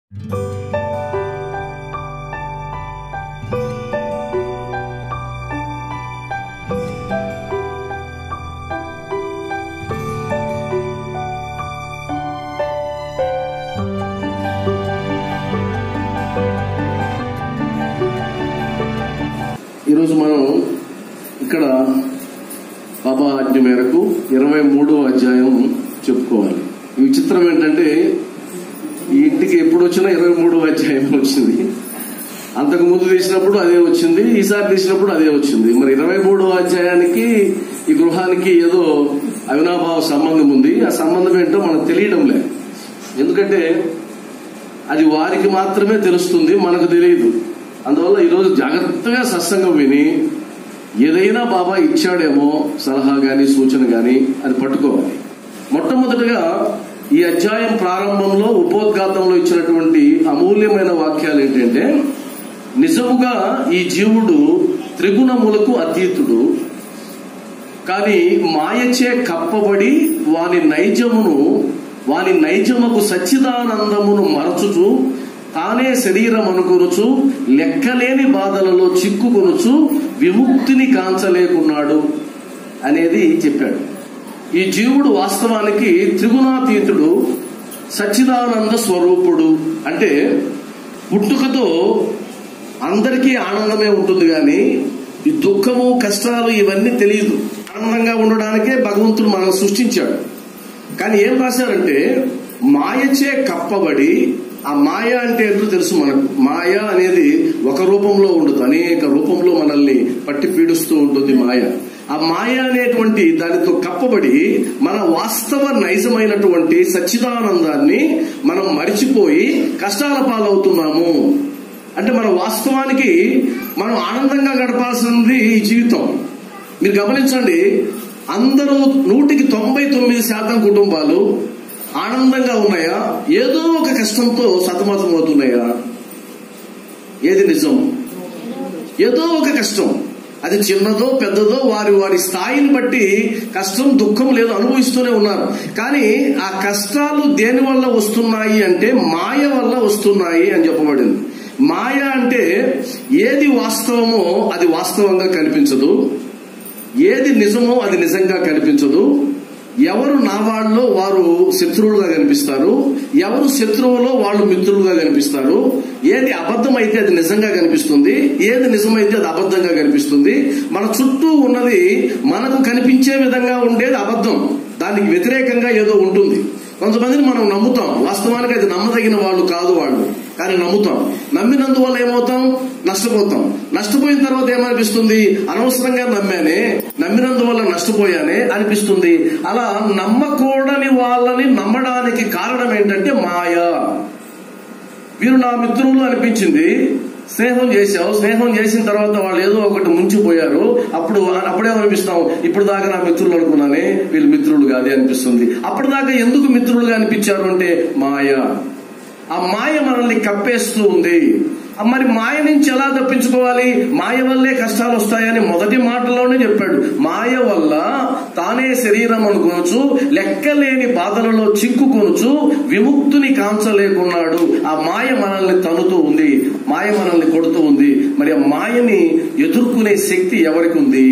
ఈరోజు మనం ఇక్కడ బాబా ఆజ్ఞ మేరకు ఇరవై మూడో అధ్యాయం చెప్పుకోవాలి ఈ విచిత్రం ఏంటంటే ఈ ఇంటికి ఎప్పుడు వచ్చినా ఇరవై మూడో అధ్యాయం వచ్చింది అంతకు ముందు తీసినప్పుడు అదే వచ్చింది ఈసారి తీసినప్పుడు అదే వచ్చింది మరి ఇరవై మూడో అధ్యాయానికి ఈ గృహానికి ఏదో అవినాభావ సంబంధం ఉంది ఆ సంబంధం ఏంటో మనకు తెలియడం లేదు ఎందుకంటే అది వారికి మాత్రమే తెలుస్తుంది మనకు తెలియదు అందువల్ల ఈరోజు జాగ్రత్తగా సత్సంగం విని ఏదైనా బాబా ఇచ్చాడేమో సలహా గాని సూచన గాని అది పట్టుకోవాలి మొట్టమొదటిగా ఈ అధ్యాయం ప్రారంభంలో ఉపోద్ఘాతంలో ఇచ్చినటువంటి అమూల్యమైన వాక్యాలు ఏంటంటే నిజముగా ఈ జీవుడు త్రిగుణములకు అతీతుడు కానీ మాయచే కప్పబడి వాని నైజమును వాని నైజముకు సచ్చిదానందమును మరచుచు తానే శరీరం అనుకొనుచు లెక్కలేని బాధలలో చిక్కుకొనుచు విముక్తిని కాంచలేకున్నాడు అనేది చెప్పాడు ఈ జీవుడు వాస్తవానికి త్రిగుణాతీతుడు సచ్చిదానంద స్వరూపుడు అంటే పుట్టుకతో అందరికీ ఆనందమే ఉంటుంది కానీ ఈ దుఃఖము కష్టాలు ఇవన్నీ తెలియదు ఆనందంగా ఉండడానికే భగవంతుడు మనం సృష్టించాడు కానీ ఏం రాశారంటే మాయచే కప్పబడి ఆ మాయ అంటే ఏంటో తెలుసు మనకు మాయ అనేది ఒక రూపంలో ఉండదు అనేక రూపంలో మనల్ని పట్టి పీడిస్తూ ఉంటుంది మాయ ఆ మాయ అనేటువంటి దానితో కప్పబడి మన వాస్తవ నైజమైనటువంటి సచ్చిదానందాన్ని మనం మరిచిపోయి కష్టాల పాలవుతున్నాము అంటే మన వాస్తవానికి మనం ఆనందంగా గడపాల్సింది ఈ జీవితం మీరు గమనించండి అందరూ నూటికి తొంభై తొమ్మిది శాతం కుటుంబాలు ఆనందంగా ఉన్నాయా ఏదో ఒక కష్టంతో సతమతం అవుతున్నాయా ఏది నిజం ఏదో ఒక కష్టం అది చిన్నదో పెద్దదో వారి వారి స్థాయిని బట్టి కష్టం దుఃఖం లేదు అనుభవిస్తూనే ఉన్నారు కానీ ఆ కష్టాలు దేని వల్ల వస్తున్నాయి అంటే మాయ వల్ల వస్తున్నాయి అని చెప్పబడింది మాయ అంటే ఏది వాస్తవమో అది వాస్తవంగా కనిపించదు ఏది నిజమో అది నిజంగా కనిపించదు ఎవరు నా వాళ్ళలో వారు శత్రువులుగా కనిపిస్తారు ఎవరు శత్రువులో వాళ్ళు మిత్రులుగా కనిపిస్తారు ఏది అబద్ధం అయితే అది నిజంగా కనిపిస్తుంది ఏది నిజమైతే అది అబద్ధంగా కనిపిస్తుంది మన చుట్టూ ఉన్నది మనకు కనిపించే విధంగా ఉండేది అబద్ధం దానికి వ్యతిరేకంగా ఏదో ఉంటుంది కొంతమందిని మనం నమ్ముతాం వాస్తవానికి అది నమ్మదగిన వాళ్ళు కాదు వాళ్ళు కానీ నమ్ముతాం నమ్మినందువల్ల ఏమవుతాం నష్టపోతాం నష్టపోయిన తర్వాత ఏమనిపిస్తుంది అనవసరంగా నమ్మానే నమ్మినందువల్ల నష్టపోయానే అనిపిస్తుంది అలా నమ్మకూడని వాళ్ళని నమ్మడానికి కారణం ఏంటంటే మాయ వీరు నా మిత్రులు అనిపించింది స్నేహం చేశావు స్నేహం చేసిన తర్వాత వాళ్ళు ఏదో ఒకటి ముంచిపోయారు అప్పుడు అప్పుడే అనిపిస్తాం ఇప్పుడు దాకా నా మిత్రులు అనుకున్నానే వీళ్ళు మిత్రులు కాదే అనిపిస్తుంది అప్పటిదాకా ఎందుకు మిత్రులుగా అనిపించారు అంటే మాయ ఆ మాయ మనల్ని కప్పేస్తూ ఉంది మరి మాయ నుంచి ఎలా తప్పించుకోవాలి మాయ వల్లే కష్టాలు వస్తాయని మొదటి మాటలోనే చెప్పాడు మాయ వల్ల తానే శరీరం అనుకోవచ్చు లెక్కలేని బాధలలో చిక్కుకొనుచు విముక్తిని కాంచలేకున్నాడు ఆ మాయ మనల్ని తనుతూ ఉంది మాయ మనల్ని కొడుతూ ఉంది మరి ఆ మాయని ఎదుర్కొనే శక్తి ఎవరికి ఉంది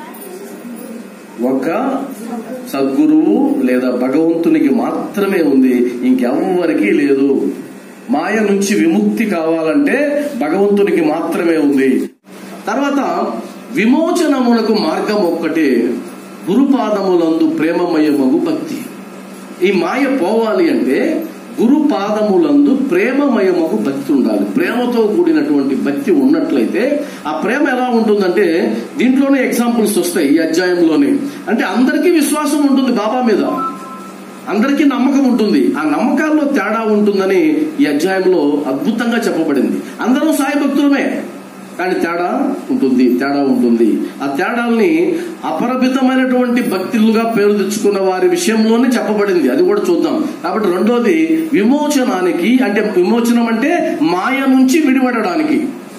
ఒక సద్గురువు లేదా భగవంతునికి మాత్రమే ఉంది ఇంకెవ్వరికీ లేదు మాయ నుంచి విముక్తి కావాలంటే భగవంతునికి మాత్రమే ఉంది తర్వాత విమోచనములకు మార్గం ఒక్కటే గురుపాదములందు ప్రేమమయమగు భక్తి ఈ మాయ పోవాలి అంటే గురు పాదములందు ప్రేమమయమగు భక్తి ఉండాలి ప్రేమతో కూడినటువంటి భక్తి ఉన్నట్లయితే ఆ ప్రేమ ఎలా ఉంటుందంటే దీంట్లోనే ఎగ్జాంపుల్స్ వస్తాయి ఈ అధ్యాయంలోనే అంటే అందరికీ విశ్వాసం ఉంటుంది బాబా మీద అందరికీ నమ్మకం ఉంటుంది ఆ నమ్మకాల్లో తేడా ఉంటుందని ఈ అధ్యాయంలో అద్భుతంగా చెప్పబడింది అందరం సాయి భక్తులమే కానీ తేడా ఉంటుంది తేడా ఉంటుంది ఆ తేడాల్ని అపరిమితమైనటువంటి భక్తులుగా పేరు తెచ్చుకున్న వారి విషయంలోనే చెప్పబడింది అది కూడా చూద్దాం కాబట్టి రెండోది విమోచనానికి అంటే విమోచనం అంటే మాయ నుంచి విడిపడడానికి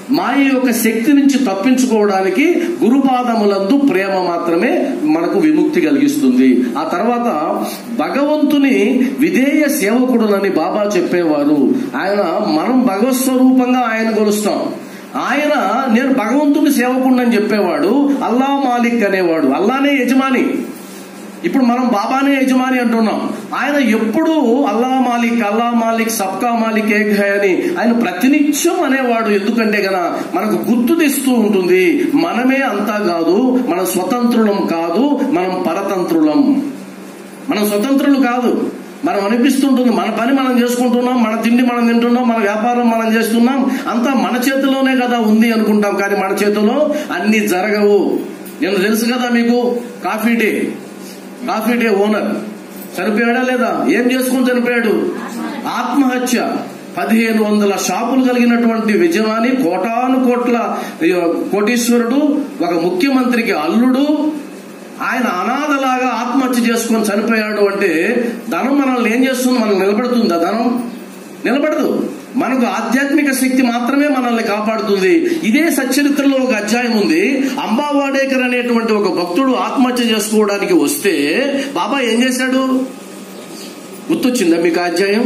మాయ యొక్క శక్తి నుంచి తప్పించుకోవడానికి గురుపాదములందు ప్రేమ మాత్రమే మనకు విముక్తి కలిగిస్తుంది ఆ తర్వాత భగవంతుని విధేయ సేవకుడునని బాబా చెప్పేవారు ఆయన మనం భగవత్ స్వరూపంగా ఆయన కొలుస్తాం ఆయన నేను భగవంతుని సేవకుడిని చెప్పేవాడు అల్లా మాలిక్ అనేవాడు అల్లానే యజమాని ఇప్పుడు మనం బాబానే యజమాని అంటున్నాం ఆయన ఎప్పుడు అల్లా మాలిక్ అల్లా మాలిక్ సబ్కా మాలిక్ ఏక్ హై అని ఆయన ప్రతినిత్యం అనేవాడు ఎందుకంటే గన మనకు గుర్తు తెస్తూ ఉంటుంది మనమే అంతా కాదు మన స్వతంత్రులం కాదు మనం పరతంత్రులం మనం స్వతంత్రులు కాదు మనం అనిపిస్తుంటుంది మన పని మనం చేసుకుంటున్నాం మన తిండి మనం తింటున్నాం మన వ్యాపారం మనం చేస్తున్నాం అంతా మన చేతిలోనే కదా ఉంది అనుకుంటాం కానీ మన చేతిలో అన్ని జరగవు నేను తెలుసు కదా మీకు coffee day coffee day owner చనిపోయాడా లేదా ఏం చేసుకుని చనిపోయాడు ఆత్మహత్య పదిహేను వందల షాపులు కలిగినటువంటి యజమాని కోటాను కోట్ల కోటీశ్వరుడు ఒక ముఖ్యమంత్రికి అల్లుడు ఆయన అనాథలాగా ఆత్మహత్య చేసుకొని చనిపోయాడు అంటే ధనం మనల్ని ఏం చేస్తుంది మనల్ని నిలబడుతుందా ధనం నిలబడదు మనకు ఆధ్యాత్మిక శక్తి మాత్రమే మనల్ని కాపాడుతుంది ఇదే సచ్చరిత్రలో ఒక అధ్యాయం ఉంది అంబావాడేకర్ అనేటువంటి ఒక భక్తుడు ఆత్మహత్య చేసుకోవడానికి వస్తే బాబా ఏం చేశాడు గుర్తొచ్చిందా మీకు ఆ అధ్యాయం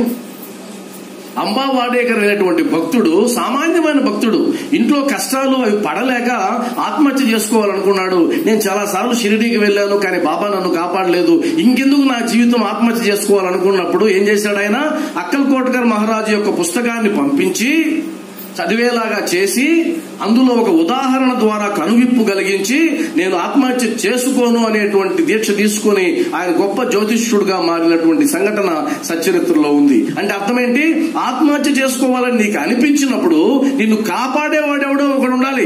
అంబా వాడేకర్ అనేటువంటి భక్తుడు సామాన్యమైన భక్తుడు ఇంట్లో కష్టాలు అవి పడలేక ఆత్మహత్య చేసుకోవాలనుకున్నాడు నేను చాలా సార్లు షిరిడీకి వెళ్ళాను కానీ బాబా నన్ను కాపాడలేదు ఇంకెందుకు నా జీవితం ఆత్మహత్య చేసుకోవాలనుకున్నప్పుడు ఏం చేశాడు ఆయన అక్కల్ కోటకర్ మహారాజు యొక్క పుస్తకాన్ని పంపించి చదివేలాగా చేసి అందులో ఒక ఉదాహరణ ద్వారా కనువిప్పు కలిగించి నేను ఆత్మహత్య చేసుకోను అనేటువంటి దీక్ష తీసుకొని ఆయన గొప్ప జ్యోతిష్యుడుగా మారినటువంటి సంఘటన సచరిత్రలో ఉంది అంటే అర్థమేంటి ఆత్మహత్య చేసుకోవాలని నీకు అనిపించినప్పుడు నిన్ను కాపాడేవాడెవడో ఒకడు ఉండాలి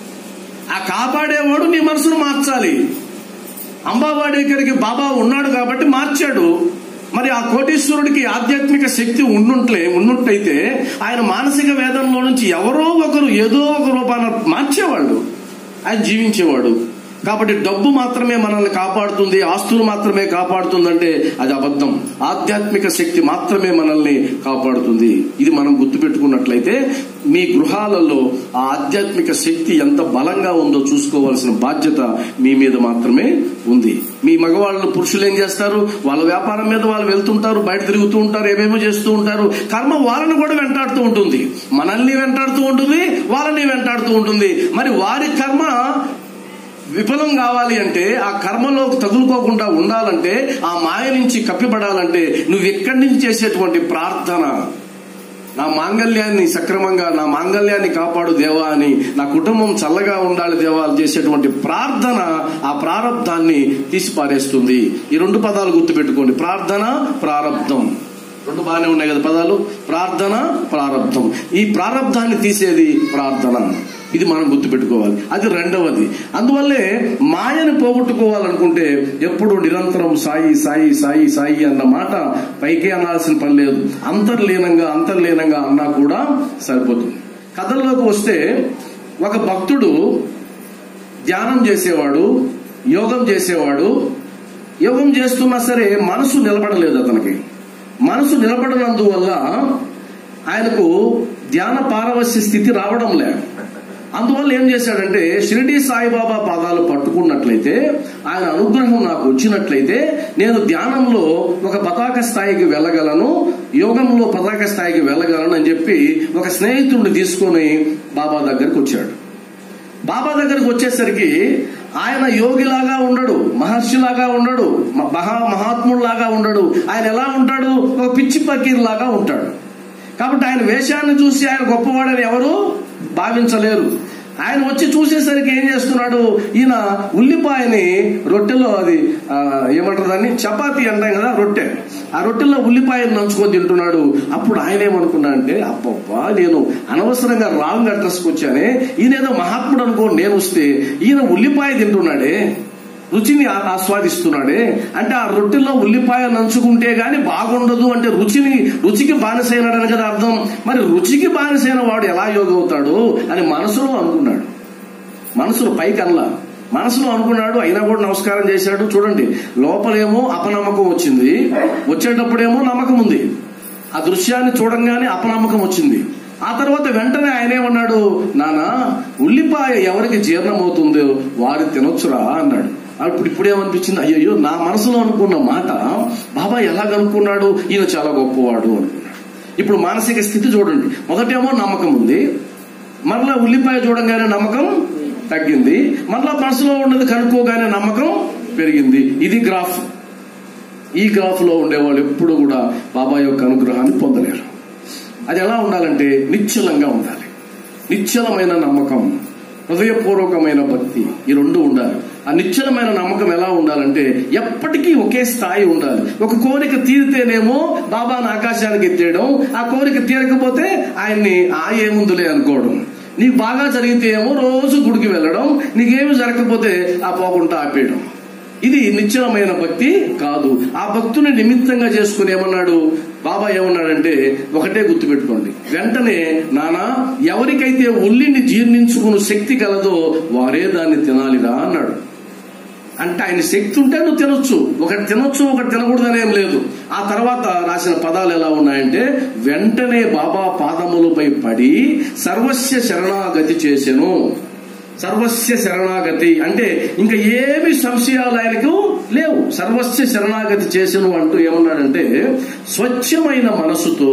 ఆ కాపాడేవాడు నీ మనసును మార్చాలి అంబావాడి దగ్గరికి బాబా ఉన్నాడు కాబట్టి మార్చాడు మరి ఆ కోటీశ్వరుడికి ఆధ్యాత్మిక శక్తి ఉండుంట్లే ఉన్నట్టయితే ఆయన మానసిక వేదంలో నుంచి ఎవరో ఒకరు ఏదో ఒక రూపాన మార్చేవాళ్ళు ఆయన జీవించేవాడు కాబట్టి డబ్బు మాత్రమే మనల్ని కాపాడుతుంది ఆస్తులు మాత్రమే కాపాడుతుందంటే అది అబద్ధం ఆధ్యాత్మిక శక్తి మాత్రమే మనల్ని కాపాడుతుంది ఇది మనం గుర్తుపెట్టుకున్నట్లయితే మీ గృహాలలో ఆ ఆధ్యాత్మిక శక్తి ఎంత బలంగా ఉందో చూసుకోవాల్సిన బాధ్యత మీ మీద మాత్రమే ఉంది మీ మగవాళ్ళు పురుషులు ఏం చేస్తారు వాళ్ళ వ్యాపారం మీద వాళ్ళు వెళ్తుంటారు బయట తిరుగుతూ ఉంటారు ఏమేమో చేస్తూ ఉంటారు కర్మ వాళ్ళని కూడా వెంటాడుతూ ఉంటుంది మనల్ని వెంటాడుతూ ఉంటుంది వాళ్ళని వెంటాడుతూ ఉంటుంది మరి వారి కర్మ విఫలం కావాలి అంటే ఆ కర్మలో తగులుకోకుండా ఉండాలంటే ఆ మాయ నుంచి కప్పిపడాలంటే నువ్వు ఎక్కడి నుంచి చేసేటువంటి ప్రార్థన నా మాంగళ్యాన్ని సక్రమంగా నా మాంగళ్యాన్ని కాపాడు దేవా అని నా కుటుంబం చల్లగా ఉండాలి దేవా అని చేసేటువంటి ప్రార్థన ఆ ప్రారంధాన్ని తీసి పారేస్తుంది ఈ రెండు పదాలు గుర్తుపెట్టుకోండి ప్రార్థన ప్రారంధం రెండు బాగానే ఉన్నాయి కదా పదాలు ప్రార్థన ప్రారంధం ఈ ప్రారంధాన్ని తీసేది ప్రార్థన ఇది మనం గుర్తుపెట్టుకోవాలి అది రెండవది అందువల్లే మాయను పోగొట్టుకోవాలనుకుంటే ఎప్పుడు నిరంతరం సాయి సాయి సాయి సాయి అన్న మాట పైకే అనాల్సిన పని లేదు అంతర్లీనంగా అంతర్లీనంగా అన్నా కూడా సరిపోతుంది కథల్లోకి వస్తే ఒక భక్తుడు ధ్యానం చేసేవాడు యోగం చేసేవాడు యోగం చేస్తున్నా సరే మనసు నిలబడలేదు అతనికి మనసు నిలబడనందువల్ల ఆయనకు ధ్యాన పారవస్య స్థితి రావడం లే అందువల్ల ఏం చేశాడంటే షిరిడి సాయిబాబా పాదాలు పట్టుకున్నట్లయితే ఆయన అనుగ్రహం నాకు వచ్చినట్లయితే నేను ధ్యానంలో ఒక పతాక స్థాయికి వెళ్ళగలను యోగంలో పతాక స్థాయికి వెళ్ళగలను అని చెప్పి ఒక స్నేహితుడిని తీసుకొని బాబా దగ్గరికి వచ్చాడు బాబా దగ్గరకు వచ్చేసరికి ఆయన యోగిలాగా ఉండడు మహర్షిలాగా ఉండడు మహా మహాత్ముడిలాగా ఉండడు ఆయన ఎలా ఉంటాడు ఒక పిచ్చి పకీర్ లాగా ఉంటాడు కాబట్టి ఆయన వేషాన్ని చూసి ఆయన గొప్పవాడని ఎవరు భావించలేరు ఆయన వచ్చి చూసేసరికి ఏం చేస్తున్నాడు ఈయన ఉల్లిపాయని రొట్టెలో అది ఆ, ఏమంటారు దాన్ని చపాతి అంటాం కదా రొట్టె ఆ రొట్టెలో ఉల్లిపాయని నంచుకొని తింటున్నాడు అప్పుడు ఆయన ఏమనుకున్నా అంటే అబ్బబ్బా నేను అనవసరంగా రాంగ్ అడ్రస్ కి వచ్చానే ఈయన ఏదో మహాత్ముడు అనుకో నేను వస్తే ఈయన ఉల్లిపాయ తింటున్నాడే రుచిని ఆ- ఆస్వాదిస్తున్నాడే అంటే ఆ రొట్టెలో ఉల్లిపాయ నంచుకుంటే గాని బాగుండదు అంటే రుచిని రుచికి బానిసైనాడని కదా అర్థం మరి రుచికి బానిసైన వాడు ఎలా యోగి అవుతాడు అని మనసులో అనుకున్నాడు మనసులో పైకి అనలా మనసులో అనుకున్నాడు అయినా కూడా నమస్కారం చేశాడు చూడండి లోపలేమో అపనమ్మకం వచ్చింది వచ్చేటప్పుడేమో నమ్మకం ఉంది ఆ దృశ్యాన్ని చూడంగానే అపనమ్మకం వచ్చింది ఆ తర్వాత వెంటనే ఆయన ఏమన్నాడు నానా ఉల్లిపాయ ఎవరికి జీర్ణమవుతుందో వారు తినొచ్చురా అన్నాడు అప్పుడు ఇప్పుడేమనిపించింది అయ్యయ్యో నా మనసులో అనుకున్న మాట బాబా ఎలా కనుక్కున్నాడు ఈయన చాలా గొప్పవాడు అనుకున్నాడు ఇప్పుడు మానసిక స్థితి చూడండి మొదటేమో నమ్మకం ఉంది మరలా ఉల్లిపాయ చూడంగానే నమ్మకం తగ్గింది మరలా మనసులో ఉన్నది కనుక్కోగానే నమ్మకం పెరిగింది ఇది గ్రాఫ్ ఈ గ్రాఫ్ లో ఉండేవాళ్ళు ఎప్పుడు కూడా బాబా యొక్క అనుగ్రహాన్ని పొందలేరు అది ఎలా ఉండాలంటే నిశ్చలంగా ఉండాలి నిశ్చలమైన నమ్మకం హృదయపూర్వకమైన భక్తి ఈ రెండు ఉండాలి ఆ నిశ్చలమైన నమ్మకం ఎలా ఉండాలంటే ఎప్పటికీ ఒకే స్థాయి ఉండాలి ఒక కోరిక తీరితేనేమో బాబాను ఆకాశానికి ఎత్తేయడం ఆ కోరిక తీరకపోతే ఆయన్ని ఆ ఏముందులే అనుకోవడం నీకు బాగా జరిగితే ఏమో రోజు గుడికి వెళ్ళడం నీకేమి జరగకపోతే ఆ పోకుండా ఆపేయడం ఇది నిశ్చలమైన భక్తి కాదు ఆ భక్తుని నిమిత్తంగా చేసుకుని ఏమన్నాడు బాబా ఏమన్నాడంటే ఒకటే గుర్తుపెట్టుకోండి వెంటనే నానా ఎవరికైతే ఉల్లిని జీర్ణించుకుని శక్తి కలదో వారే దాన్ని తినాలిరా అన్నాడు అంటే ఆయన శక్తి ఉంటే నువ్వు తినొచ్చు ఒకటి తినొచ్చు ఒకటి తినకూడదని ఏం లేదు ఆ తర్వాత రాసిన పదాలు ఎలా ఉన్నాయంటే వెంటనే బాబా పాదములపై పడి సర్వస్య శరణాగతి చేసెను సర్వస్య శరణాగతి అంటే ఇంకా ఏమి సంశయాలు ఆయనకు లేవు సర్వస్య శరణాగతి చేసెను అంటూ ఏమన్నాడంటే స్వచ్ఛమైన మనసుతో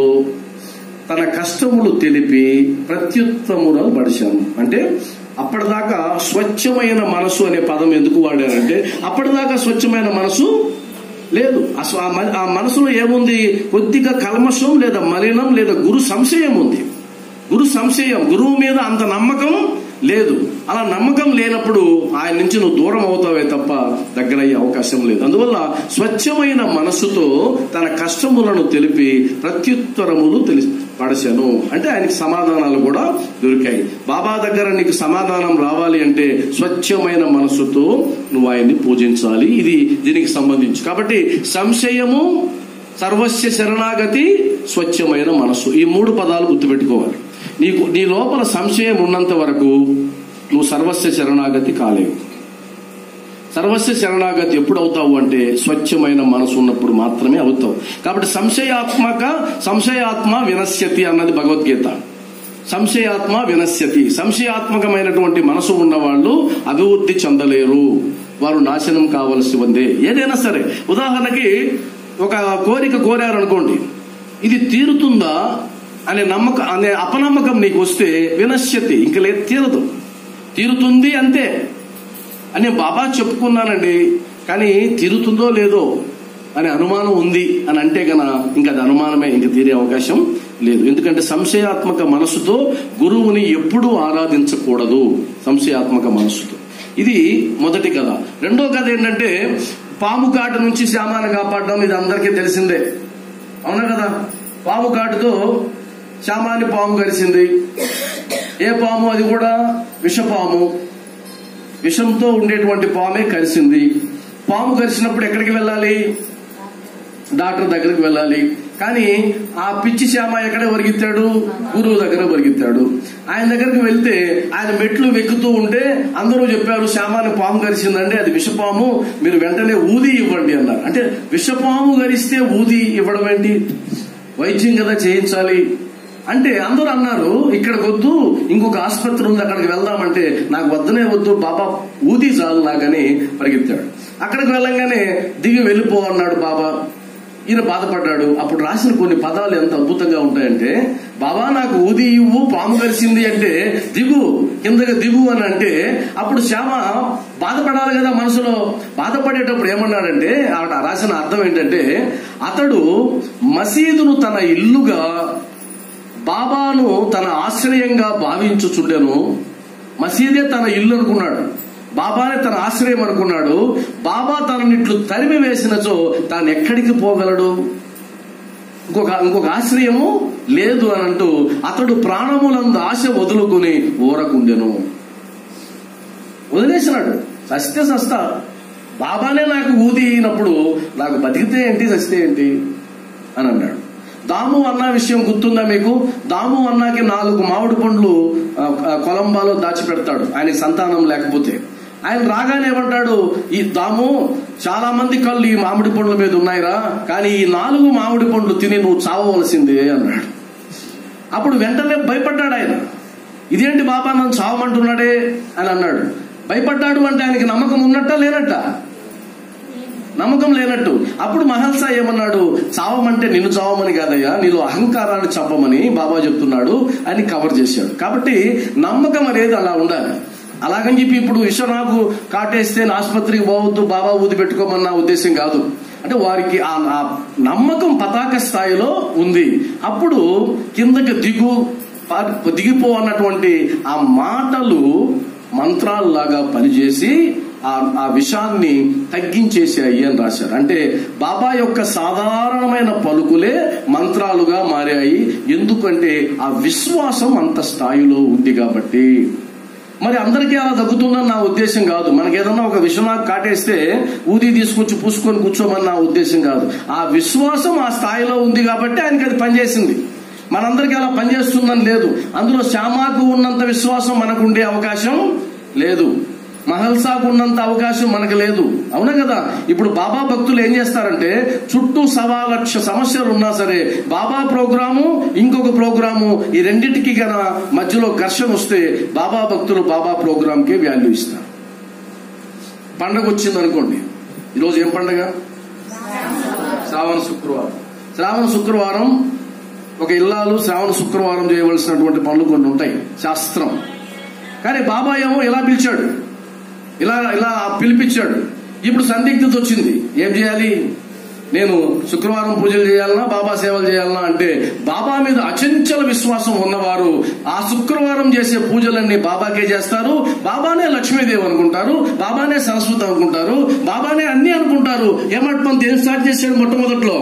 తన కష్టములు తెలిపి ప్రత్యుత్తములను పడిశాను అంటే అప్పటిదాకా స్వచ్ఛమైన మనసు అనే పదం ఎందుకు వాడారంటే అప్పటిదాకా స్వచ్ఛమైన మనసు లేదు అసలు ఆ మన- ఆ మనసులో ఏముంది కొద్దిగా కల్మషం లేదా మలినం లేదా గురు సంశయం ఉంది గురు సంశయం గురువు మీద అంత నమ్మకం లేదు అలా నమ్మకం లేనప్పుడు ఆయన నుంచి నువ్వు దూరం అవుతావే తప్ప దగ్గరయ్యే అవకాశం లేదు అందువల్ల స్వచ్ఛమైన మనస్సుతో తన కష్టములను తెలిపి ప్రత్యుత్తరములు తెలి పడశాను అంటే ఆయనకి సమాధానాలు కూడా దొరికాయి బాబా దగ్గర నీకు సమాధానం రావాలి అంటే స్వచ్ఛమైన మనస్సుతో నువ్వు ఆయన్ని పూజించాలి ఇది దీనికి సంబంధించి కాబట్టి సంశయము సర్వస్య శరణాగతి స్వచ్ఛమైన మనస్సు ఈ మూడు పదాలు గుర్తుపెట్టుకోవాలి నీకు నీ లోపల సంశయం ఉన్నంత వరకు నువ్వు సర్వస్య శరణాగతి కాలేవు సర్వస్య శరణాగతి ఎప్పుడు అవుతావు అంటే స్వచ్ఛమైన మనసు ఉన్నప్పుడు మాత్రమే అవుతావు కాబట్టి సంశయాత్మక సంశయాత్మ వినశ్యతి అన్నది భగవద్గీత సంశయాత్మ వినశ్యతి సంశయాత్మకమైనటువంటి మనసు ఉన్న వాళ్ళు అభివృద్ధి చెందలేరు వారు నాశనం కావలసి ఉందే ఏదైనా సరే ఉదాహరణకి ఒక కోరిక కోరారనుకోండి ఇది తీరుతుందా అనే నమ్మకం అనే అపనమ్మకం నీకు వస్తే వినశ్యతి ఇంక లేదు తీరదు తీరుతుంది అంతే అని బాబా చెప్పుకున్నానండి కానీ తీరుతుందో లేదో అనే అనుమానం ఉంది అని అంటే గన ఇంకా అది అనుమానమే ఇంక తీరే అవకాశం లేదు ఎందుకంటే సంశయాత్మక మనసుతో గురువుని ఎప్పుడూ ఆరాధించకూడదు సంశయాత్మక మనసుతో ఇది మొదటి కథ రెండో కథ ఏంటంటే పాము కాటు నుంచి శ్యామాన్ని కాపాడడం ఇది అందరికీ తెలిసిందే అవునా కదా పాము కాటుతో శ్యామాన్ని పాము కరిసింది ఏ పాము అది కూడా విషపాము విషంతో ఉండేటువంటి పామే కరిసింది పాము కరిసినప్పుడు ఎక్కడికి వెళ్ళాలి డాక్టర్ దగ్గరికి వెళ్ళాలి కానీ ఆ పిచ్చి శ్యామ ఎక్కడ ఒరిగిస్తాడు గురువు దగ్గర ఒరిగిస్తాడు ఆయన దగ్గరికి వెళ్తే ఆయన మెట్లు వెక్కుతూ ఉంటే అందరూ చెప్పారు శ్యామాన్ని పాము కరిసిందండి అది విషపాము మీరు వెంటనే ఊది ఇవ్వండి అన్నారు అంటే విషపాము కరిస్తే ఊది ఇవ్వడం ఏంటి వైద్యం కదా చేయించాలి అంటే అందరూ అన్నారు ఇక్కడికి వద్దు ఇంకొక ఆసుపత్రి ఉంది అక్కడికి వెళ్దామంటే నాకు వద్దనే వద్దు బాబా ఊది చాలు నాకని పరిగెత్తాడు అక్కడికి వెళ్ళంగానే దిగి వెళ్ళిపో అన్నాడు బాబా ఈయన బాధపడ్డాడు అప్పుడు రాసిన కొన్ని పదాలు ఎంత అద్భుతంగా ఉంటాయంటే బాబా నాకు ఊది ఇవ్వు పాము కలిసింది అంటే దిగు కిందకి దిగు అని అంటే అప్పుడు శ్యామ బాధపడాలి కదా మనసులో బాధపడేటప్పుడు ఏమన్నాడంటే ఆవిడ రాసిన అర్థం ఏంటంటే అతడు మసీదును తన ఇల్లుగా బాబాను తన ఆశ్రయంగా భావించుచుండెను మసీదే తన ఇల్లు అనుకున్నాడు బాబానే తన ఆశ్రయం అనుకున్నాడు బాబా తనని ఇట్లు తరిమి వేసినచో తాను ఎక్కడికి పోగలడు ఇంకొక ఇంకొక ఆశ్రయము లేదు అని అంటూ అతడు ప్రాణములందు ఆశ వదులుకుని ఊరకుండెను వదిలేసినాడు సస్తే సస్తా బాబానే నాకు ఊది అయినప్పుడు నాకు బతికితే ఏంటి సస్తే ఏంటి అని అన్నాడు దాము అన్న విషయం గుర్తుందా మీకు దాము అన్నకి నాలుగు మామిడి పండ్లు ఆ, ఆ, కొలంబాలో దాచిపెడతాడు ఆయనకి సంతానం లేకపోతే ఆయన రాగానే ఏమంటాడు ఈ దాము చాలా మంది కళ్ళు ఈ మామిడి పండ్ల మీద ఉన్నాయిరా కానీ ఈ నాలుగు మామిడి పండ్లు తిని నువ్వు చావవలసిందే అన్నాడు అప్పుడు వెంటనే భయపడ్డాడు ఆయన ఇదేంటి బాబా నన్ను చావమంటున్నాడే అని అన్నాడు భయపడ్డాడు అంటే ఆయనకి నమ్మకం ఉన్నట్ట లేనట్ట నమ్మకం లేనట్టు అప్పుడు మహల్సా ఏమన్నాడు చావమంటే నిన్ను చావమని కాదయ్యా నీలో అహంకారాన్ని చంపమని బాబా చెప్తున్నాడు అని కవర్ చేశాడు కాబట్టి నమ్మకం అనేది అలా ఉండాలి అలాగని చెప్పి ఇప్పుడు విశ్వనాథ్ కాటేస్తే నా ఆసుపత్రికి పోవద్దు బాబా ఊది పెట్టుకోమన్న ఉద్దేశం కాదు అంటే వారికి ఆ ఆ నమ్మకం పతాక స్థాయిలో ఉంది అప్పుడు కిందకి దిగు పా- దిగిపో అన్నటువంటి ఆ మాటలు మంత్రాల్లాగా పనిచేసి ఆ ఆ విషాన్ని తగ్గించేసాయి అని రాశారు అంటే బాబా యొక్క సాధారణమైన పలుకులే మంత్రాలుగా మారాయి ఎందుకంటే ఆ విశ్వాసం అంత స్థాయిలో ఉంది కాబట్టి మరి అందరికీ అలా తగ్గుతుందని నా ఉద్దేశం కాదు మనకి ఏదన్నా ఒక విశ్వనాథ్ కాటేస్తే ఊది తీసుకొచ్చి పూసుకొని కూర్చోమని నా ఉద్దేశం కాదు ఆ విశ్వాసం ఆ స్థాయిలో ఉంది కాబట్టి ఆయనకి అది పనిచేసింది మనందరికీ అలా పనిచేస్తుందని లేదు అందులో శ్యామాకు ఉన్నంత విశ్వాసం మనకు ఉండే అవకాశం లేదు మహల్సాకు ఉన్నంత అవకాశం మనకు లేదు అవునా కదా ఇప్పుడు బాబా భక్తులు ఏం చేస్తారంటే చుట్టూ సవా లక్ష సమస్యలు ఉన్నా సరే బాబా ప్రోగ్రాము ఇంకొక ప్రోగ్రాము ఈ రెండింటికి గన మధ్యలో ఘర్షణ వస్తే బాబా భక్తులు బాబా ప్రోగ్రాంకే వాల్యూ ఇస్తారు పండగ వచ్చింది అనుకోండి ఈరోజు ఏం పండగ శ్రావణ శుక్రవారం శ్రావణ శుక్రవారం ఒక ఇల్లాలు శ్రావణ శుక్రవారం చేయవలసినటువంటి పనులు కొన్ని ఉంటాయి శాస్త్రం కానీ బాబా ఏమో ఇలా పిలిచాడు ఇలా ఇలా పిలిపించాడు ఇప్పుడు సందిగ్ధత వచ్చింది ఏం చేయాలి నేను శుక్రవారం పూజలు చేయాలన్నా బాబా సేవలు చేయాలన్నా అంటే బాబా మీద అచంచల విశ్వాసం ఉన్నవారు ఆ శుక్రవారం చేసే పూజలన్నీ బాబాకే చేస్తారు బాబానే లక్ష్మీదేవి అనుకుంటారు బాబానే సరస్వతి అనుకుంటారు బాబానే అన్ని అనుకుంటారు ఏమంటే ఏం స్టార్ట్ చేశాడు మొట్టమొదట్లో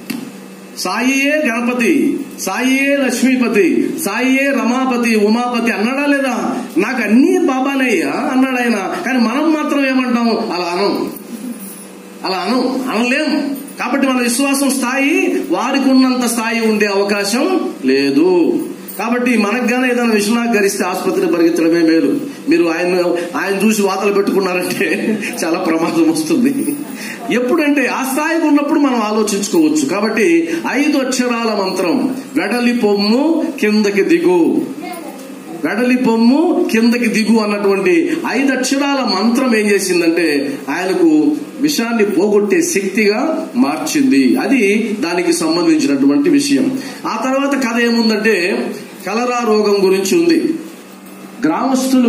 సాయియే గణపతి సాయియే లక్ష్మీపతి సాయియే రమాపతి ఉమాపతి అన్నాడా లేదా నాకు అన్ని బాబానేయ్యా అన్నాడు ఆయన కానీ మనం మాత్రం ఏమంటాం అలా అనం అలా అనం అనలేం కాబట్టి మన విశ్వాసం స్థాయి వారికి ఉన్నంత స్థాయి ఉండే అవకాశం లేదు కాబట్టి మనకు గానే ఏదైనా విశ్వనాథ్ గరిస్తే ఆసుపత్రి పరిగెత్తడమే మేలు మీరు ఆయన ఆయన చూసి వాతలు పెట్టుకున్నారంటే చాలా ప్రమాదం వస్తుంది ఎప్పుడంటే ఆ స్థాయికి ఉన్నప్పుడు మనం ఆలోచించుకోవచ్చు కాబట్టి ఐదు అక్షరాల మంత్రం వెడలి పొమ్ము కిందకి దిగు వెడలి పొమ్ము కిందకి దిగు అన్నటువంటి ఐదు అక్షరాల మంత్రం ఏం చేసిందంటే ఆయనకు విషాన్ని పోగొట్టే శక్తిగా మార్చింది అది దానికి సంబంధించినటువంటి విషయం ఆ తర్వాత కథ ఏముందంటే కలరా రోగం గురించి ఉంది గ్రామస్తులు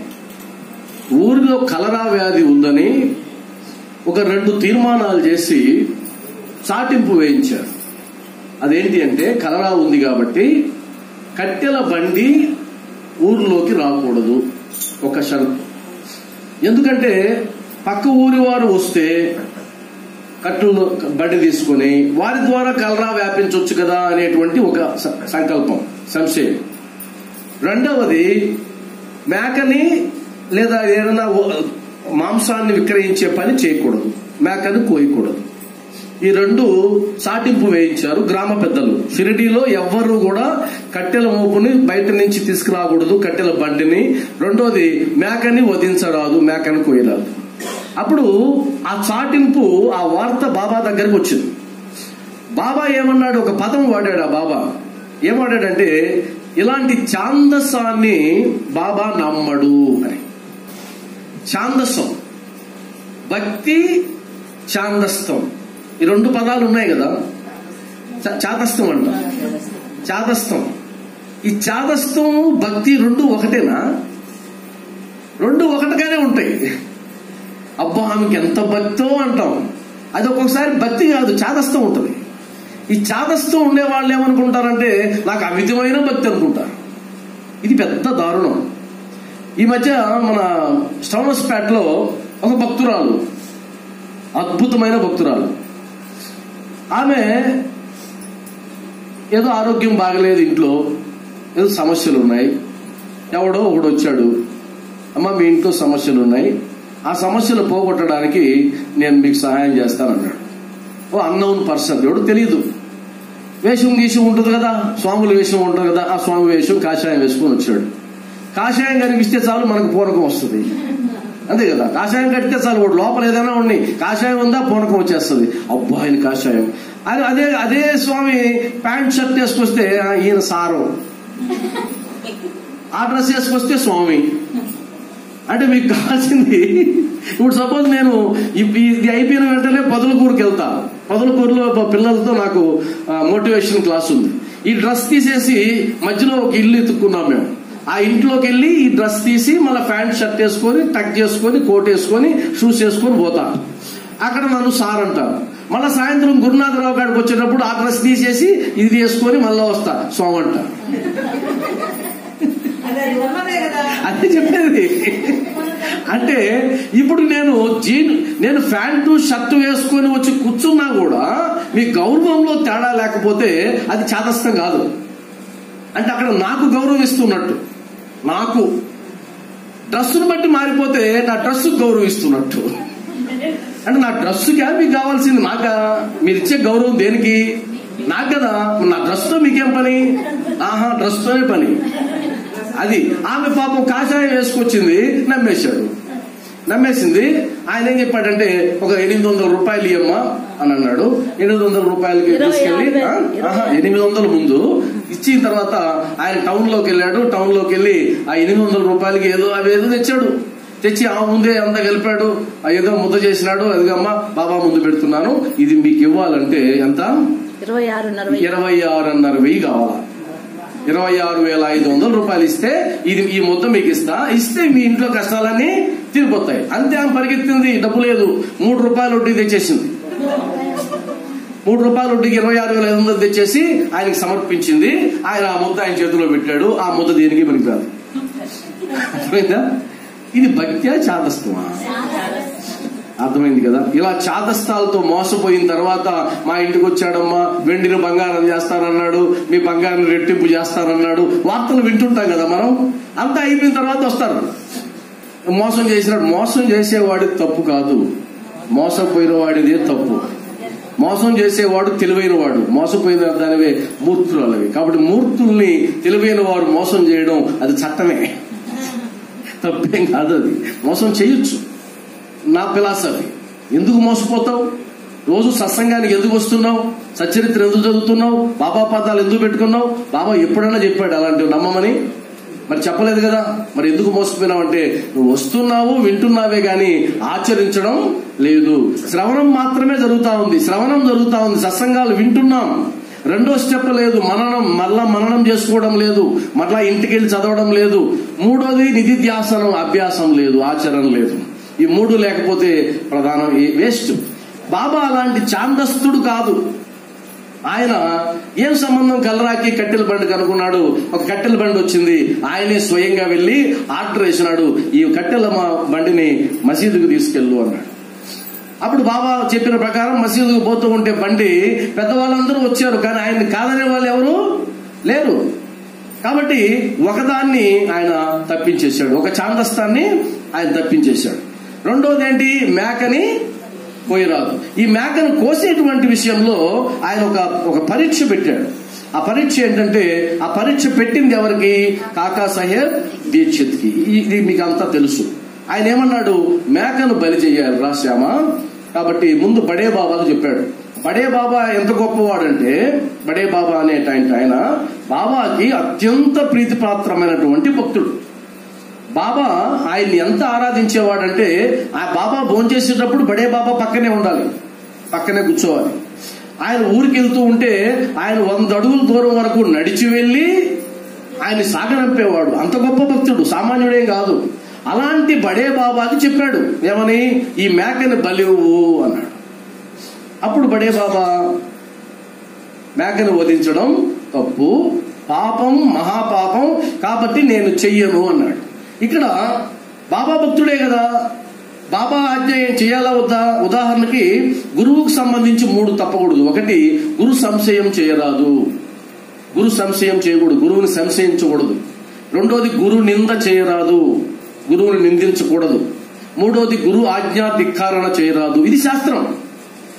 ఊరిలో కలరా వ్యాధి ఉందని ఒక రెండు తీర్మానాలు చేసి చాటింపు వేయించారు అదేంటి అంటే కలరా ఉంది కాబట్టి కట్టెల బండి ఊర్లోకి రాకూడదు ఒక షరతు ఎందుకంటే పక్క ఊరి వారు వస్తే కట్టులు బండి తీసుకొని వారి ద్వారా కలరా వ్యాపించవచ్చు కదా అనేటువంటి ఒక స- సంకల్పం సంశయం రెండవది మేకని లేదా ఏదైనా ఓ- మాంసాన్ని విక్రయించే పని చేయకూడదు మేకని కోయకూడదు ఈ రెండు సాటింపు వేయించారు గ్రామ పెద్దలు షిరిడీలో ఎవ్వరు కూడా కట్టెల మోపుని బయట నుంచి తీసుకురాకూడదు కట్టెల బండిని రెండోది మేకని వధించరాదు మేకని కోయరాదు అప్పుడు ఆ చాటింపు ఆ వార్త బాబా దగ్గరకు వచ్చింది బాబా ఏమన్నాడు ఒక పదం వాడాడు ఆ బాబా ఏమాడాడంటే ఇలాంటి ఛాందస్సాన్ని బాబా నమ్మడు అని ఛాందస్సం భక్తి ఛాందస్తం ఈ రెండు పదాలు ఉన్నాయి కదా చ- చాతస్థం అంట చాతస్థం ఈ చాతస్థం భక్తి రెండు ఒకటేనా రెండు ఒకటిగానే ఉంటాయి అబ్బా ఆమెకి ఎంత భక్తో అంటాం అది ఒక్కొక్కసారి భక్తి కాదు చాదస్తం ఉంటుంది ఈ చాదస్తం ఉండే వాళ్ళు ఏమనుకుంటారంటే నాకు అమితమైన భక్తి అనుకుంటారు ఇది పెద్ద దారుణం ఈ మధ్య మన స్టౌనస్పేటలో ఒక భక్తురాలు అద్భుతమైన భక్తురాలు ఆమె ఏదో ఆరోగ్యం బాగలేదు ఇంట్లో ఏదో సమస్యలు ఉన్నాయి ఎవడో ఒకడు వచ్చాడు అమ్మ మీ ఇంట్లో సమస్యలు ఉన్నాయి ఆ సమస్యలు పోగొట్టడానికి నేను మీకు సహాయం చేస్తానన్నాడు ఓ అన్నౌన్ పర్సన్ ఎవడు తెలియదు వేషం గీషం ఉంటుంది కదా స్వాముల వేషం ఉంటుంది కదా ఆ స్వామి వేషం కాషాయం వేసుకొని వచ్చాడు కాషాయం కనిపిస్తే చాలు మనకు పూరకం వస్తుంది అంతే కదా కాషాయం కడితే చాలు వాడు లోపల ఏదైనా ఉండి కాషాయం ఉందా పూనకం వచ్చేస్తుంది అబ్బా ఆయన కాషాయం అదే అదే అదే స్వామి ప్యాంట్ షర్ట్ వేసుకొస్తే "ఆ, ఈయన సారం ఆ డ్రెస్ వేసుకొస్తే స్వామి అంటే మీకు కావాల్సింది ఇప్పుడు సపోజ్ నేను ఇప్- ఇది అయిపోయిన వెంటనే పొదలకూరుకి వెళ్తా పొదలకూరులో ప- పిల్లలతో నాకు మోటివేషన్ క్లాస్ ఉంది ఈ డ్రెస్ తీసేసి మధ్యలో ఒక ఇల్లు ఎత్తుక్కున్నాం మేము ఆ ఇంట్లోకి వెళ్ళి ఈ డ్రెస్ తీసి మళ్ళీ ప్యాంట్ షర్ట్ వేసుకొని టక్ చేసుకొని కోట్ వేసుకొని షూస్ వేసుకొని పోతా అక్కడ నన్ను సార్ అంటారు మళ్ళీ సాయంత్రం గురునాథరావు గారికి వచ్చేటప్పుడు ఆ డ్రెస్ తీసేసి ఇది వేసుకొని మళ్ళీ వస్తా స్వామి అంటారు అదే అది ఉన్నదే కదా అదే చెప్పేది అంటే ఇప్పుడు నేను జీన్ నేను ప్యాంటు షర్ట్ వేసుకొని వచ్చి కూర్చున్నా కూడా మీ గౌరవంలో తేడా లేకపోతే అది చాదస్తం కాదు అంటే అక్కడ నాకు గౌరవం ఇస్తున్నట్టు నాకు డ్రెస్సును బట్టి మారిపోతే నా డ్రెస్ గౌరవిస్తున్నట్టు అంటే నా డ్రెస్సుకి మీకు కావాల్సింది నాకా మీరు ఇచ్చే గౌరవం దేనికి నాకు కదా నా డ్రెస్ తో మీకేం పని ఆహా డ్రెస్ తోనే పని అది ఆమె పాపం కాషాయం వేసుకొచ్చింది నమ్మేశాడు నమ్మేసింది ఆయన ఏం చెప్పాడంటే ఒక ఎనిమిది వందల రూపాయలు ఇయ్యమ్మా అని అన్నాడు ఎనిమిది వందల రూపాయలకి ఇరవై తీసుకెళ్లి ఆరు వేలు. ఆ, ఆహా, ఎనిమిది వందల ముందు ఇచ్చిన తర్వాత ఆయన టౌన్ లోకి వెళ్ళాడు టౌన్ లోకి వెళ్ళి ఆ ఎనిమిది వందల రూపాయలకి ఏదో అవి ఏదో తెచ్చాడు తెచ్చి ఆ ముందే అంతా గెలిపాడు ఆ ఏదో ముద్ద చేసినాడు అదిగమ్మా బాబా ముందు పెడుతున్నాను ఇది మీకు ఇవ్వాలంటే ఎంత ఇరవై ఆరున్నర వెయ్యి. ఇరవై ఆరున్నర వెయ్యి కావాలా ఇరవై ఆరు వేల ఐదు వందల రూపాయలు ఇస్తే ఇది ఈ ముద్ద మీకు ఇస్తా ఇస్తే మీ ఇంట్లో కష్టాలన్నీ తీరిపోతాయి అంతే ఆమె పరిగెత్తింది డబ్బు లేదు మూడు రూపాయలు వడ్డీ తెచ్చేసింది మూడు రూపాయల వడ్డీకి ఇరవై ఆరు వేల ఐదు వందలు తెచ్చేసి ఆయనకి సమర్పించింది ఆయన ఆ ముద్ద ఆయన చేతిలో పెట్టాడు ఆ ముద్ద దేనికి పనికిరాదు అర్థమైందా ఇది భక్త్యా చాదస్తమా అర్థమైంది కదా ఇలా చాదస్తాలతో మోసపోయిన తర్వాత మా ఇంటికి వచ్చాడమ్మా వెండిని బంగారం చేస్తానన్నాడు మీ బంగారం రెట్టింపు చేస్తానన్నాడు వార్తలు వింటుంటాం కదా మనం అంతా అయిపోయిన తర్వాత వస్తారు మోసం చేసినాడు మోసం చేసేవాడి తప్పు కాదు మోసపోయిన వాడిదే తప్పు మోసం చేసేవాడు తెలివైన వాడు మోసపోయిన దానివే మూర్తులు అలావి కాబట్టి మూర్తుల్ని తెలివైన వారు మోసం చేయడం అది చట్టమే తప్పేం కాదు అది మోసం చేయొచ్చు నా ఫిలాసఫీ ఎందుకు మోసపోతావు రోజు సత్సంగానికి ఎందుకు వస్తున్నావు సచరిత్ర ఎందుకు చదువుతున్నావు బాబా పదాలు ఎందుకు పెట్టుకున్నావు బాబా ఎప్పుడైనా చెప్పాడు అలాంటివి నమ్మమని మరి చెప్పలేదు కదా మరి ఎందుకు మోసపోయినావు అంటే నువ్వు వస్తున్నావు వింటున్నావే గాని ఆచరించడం లేదు శ్రవణం మాత్రమే జరుగుతా ఉంది శ్రవణం జరుగుతా ఉంది సత్సంగాలు వింటున్నాం రెండో స్టెప్ లేదు మననం మళ్ళా మననం చేసుకోవడం లేదు మళ్ళా ఇంటికి వెళ్ళి చదవడం లేదు మూడోది నిధిధ్యాసనం అభ్యాసం లేదు ఆచరణ లేదు ఈ మూడు లేకపోతే ప్రధానం వేస్ట్ బాబా అలాంటి చాందస్తుడు కాదు ఆయన ఏం సంబంధం కలరాకి కట్టెల బండి కనుక్కున్నాడు ఒక కట్టెల బండి వచ్చింది ఆయనే స్వయంగా వెళ్లి ఆర్డర్ వేసినాడు ఈ కట్టెల మా బండిని మసీదుకు తీసుకెళ్ళు అన్నాడు అప్పుడు బాబా చెప్పిన ప్రకారం మసీదుకు పోతూ ఉంటే బండి పెద్దవాళ్ళందరూ వచ్చారు కానీ ఆయన కాదనే వాళ్ళు ఎవరు లేరు కాబట్టి ఒకదాన్ని ఆయన తప్పించేశాడు ఒక చాందస్తాన్ని ఆయన తప్పించేశాడు రెండోది ఏంటి మేకని కోయరాదు ఈ మేకను కోసేటువంటి విషయంలో ఆయన ఒక ఒక పరీక్ష పెట్టాడు ఆ పరీక్ష ఏంటంటే ఆ పరీక్ష పెట్టింది ఎవరికి కాకా సాహెబ్ దీక్షిత్ కి ఇది మీకు అంతా తెలుసు ఆయన ఏమన్నాడు మేకను బలి చేయాలి రా శ్యామ కాబట్టి ముందు బడే బాబాకు చెప్పాడు బడే బాబా ఎంత గొప్పవాడంటే బడే బాబా అనే ఆయన బాబాకి అత్యంత ప్రీతిపాత్రమైనటువంటి భక్తుడు బాబా ఆయన్ని ఎంత ఆరాధించేవాడంటే ఆ బాబా భోంచేసేటప్పుడు బడే బాబా పక్కనే ఉండాలి పక్కనే కూర్చోవాలి ఆయన ఊరికి వెళ్తూ ఉంటే ఆయన వంద అడుగుల దూరం వరకు నడిచి వెళ్ళి ఆయన సాగనంపేవాడు అంత గొప్ప భక్తుడు సామాన్యుడేం కాదు అలాంటి బడే బాబాకి చెప్పాడు ఏమని ఈ మేకని బలివు అన్నాడు అప్పుడు బడే బాబా మేకను వధించడం తప్పు పాపం మహాపాపం కాబట్టి నేను చెయ్యను అన్నాడు ఇక్కడ బాబా భక్తుడే కదా బాబా ఆజ్ఞ ఏం చేయాలా వద్దా ఉదాహరణకి గురువుకు సంబంధించి మూడు తప్పకూడదు ఒకటి గురు సంశయం చేయరాదు గురు సంశయం చేయకూడదు గురువుని సంశయించకూడదు రెండోది గురు నింద చేయరాదు గురువుని నిందించకూడదు మూడోది గురు ఆజ్ఞా ధిక్కారణ చేయరాదు ఇది శాస్త్రం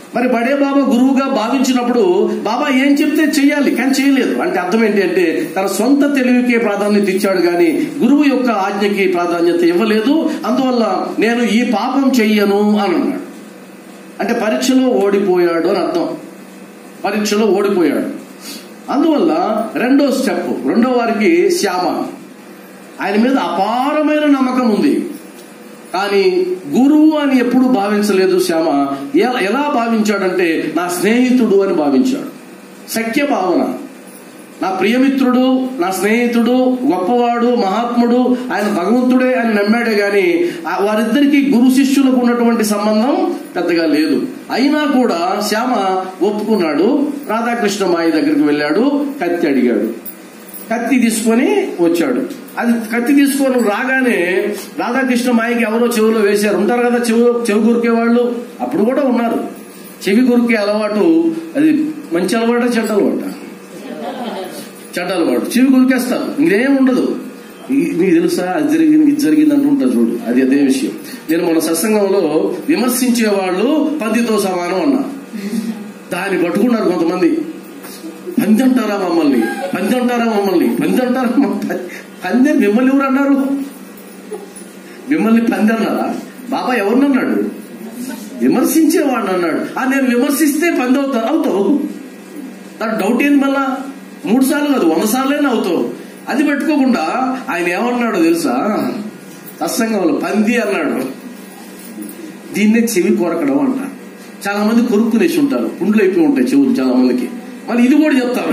మరి బడే బాబా గురువుగా భావించినప్పుడు బాబా ఏం చెప్తే చెయ్యాలి కానీ చేయలేదు అంటే అర్థం ఏంటి అంటే తన సొంత తెలివికే ప్రాధాన్యత ఇచ్చాడు కానీ గురువు యొక్క ఆజ్ఞకి ప్రాధాన్యత ఇవ్వలేదు అందువల్ల నేను ఈ పాపం చెయ్యను అని అన్నాడు అంటే పరీక్షలో ఓడిపోయాడు అని అర్థం పరీక్షలో ఓడిపోయాడు అందువల్ల రెండో స్టెప్ రెండో వారికి శ్యామ ఆయన మీద అపారమైన నమ్మకం ఉంది కానీ గురువు అని ఎప్పుడు భావించలేదు శ్యామ ఎలా- ఎలా భావించాడంటే నా స్నేహితుడు అని భావించాడు సఖ్య భావన నా ప్రియమిత్రుడు నా స్నేహితుడు గొప్పవాడు మహాత్ముడు ఆయన భగవంతుడే అని నమ్మాడే గాని ఆ వారిద్దరికి గురు శిష్యులకు ఉన్నటువంటి సంబంధం పెద్దగా లేదు అయినా కూడా శ్యామ ఒప్పుకున్నాడు రాధాకృష్ణ మాయ దగ్గరికి వెళ్ళాడు కత్తి అడిగాడు కత్తి తీసుకొని వచ్చాడు అది కత్తి తీసుకొని రాగానే రాధాకృష్ణ మాయకి ఎవరో చెవిలో వేశారు ఉంటారు కదా చెవి చెవి కొరికే వాళ్ళు అప్పుడు కూడా ఉన్నారు చెవి కొరికే అలవాటు అది మంచి అలవాట చెడ్డ అలవాట చెడ్డ అలవాటు చెవి కొరికేస్తారు ఇంకేం ఉండదు ఈ- నీకు తెలుసా అది జరిగింది ఇది జరిగింది అంటుంటా చూడు అది అదే విషయం నేను మన సత్సంగంలో విమర్శించే వాళ్ళు పందితో సమానం అన్నా దాన్ని పట్టుకున్నారు కొంతమంది పంది అంటారా మమ్మల్ని పంది అంటారా మమ్మల్ని పంది అంటారా మమ్మ- పంది మిమ్మల్ని ఎవరు అన్నారు మిమ్మల్ని పంది అన్నారా బాబా ఎవరినన్నాడు విమర్శించేవాడిని అన్నాడు ఆ నేను విమర్శిస్తే పంది అవుతా అవుతావు నాకు డౌట్ ఏంది మళ్ళా మూడు సార్లు కాదు వంద సార్లైనా అవుతావు అది పెట్టుకోకుండా ఆయన ఏమన్నాడో తెలుసా సత్సంగంలో పంది అన్నాడు దీన్నే చెవి కొరకడం అంట చాలా మంది కొరుక్కునేసి ఉంటారు పుండ్లు అయిపోయి ఉంటాయి చెవులు చాలా మందికి మళ్ళీ ఇది కూడా చెప్తారు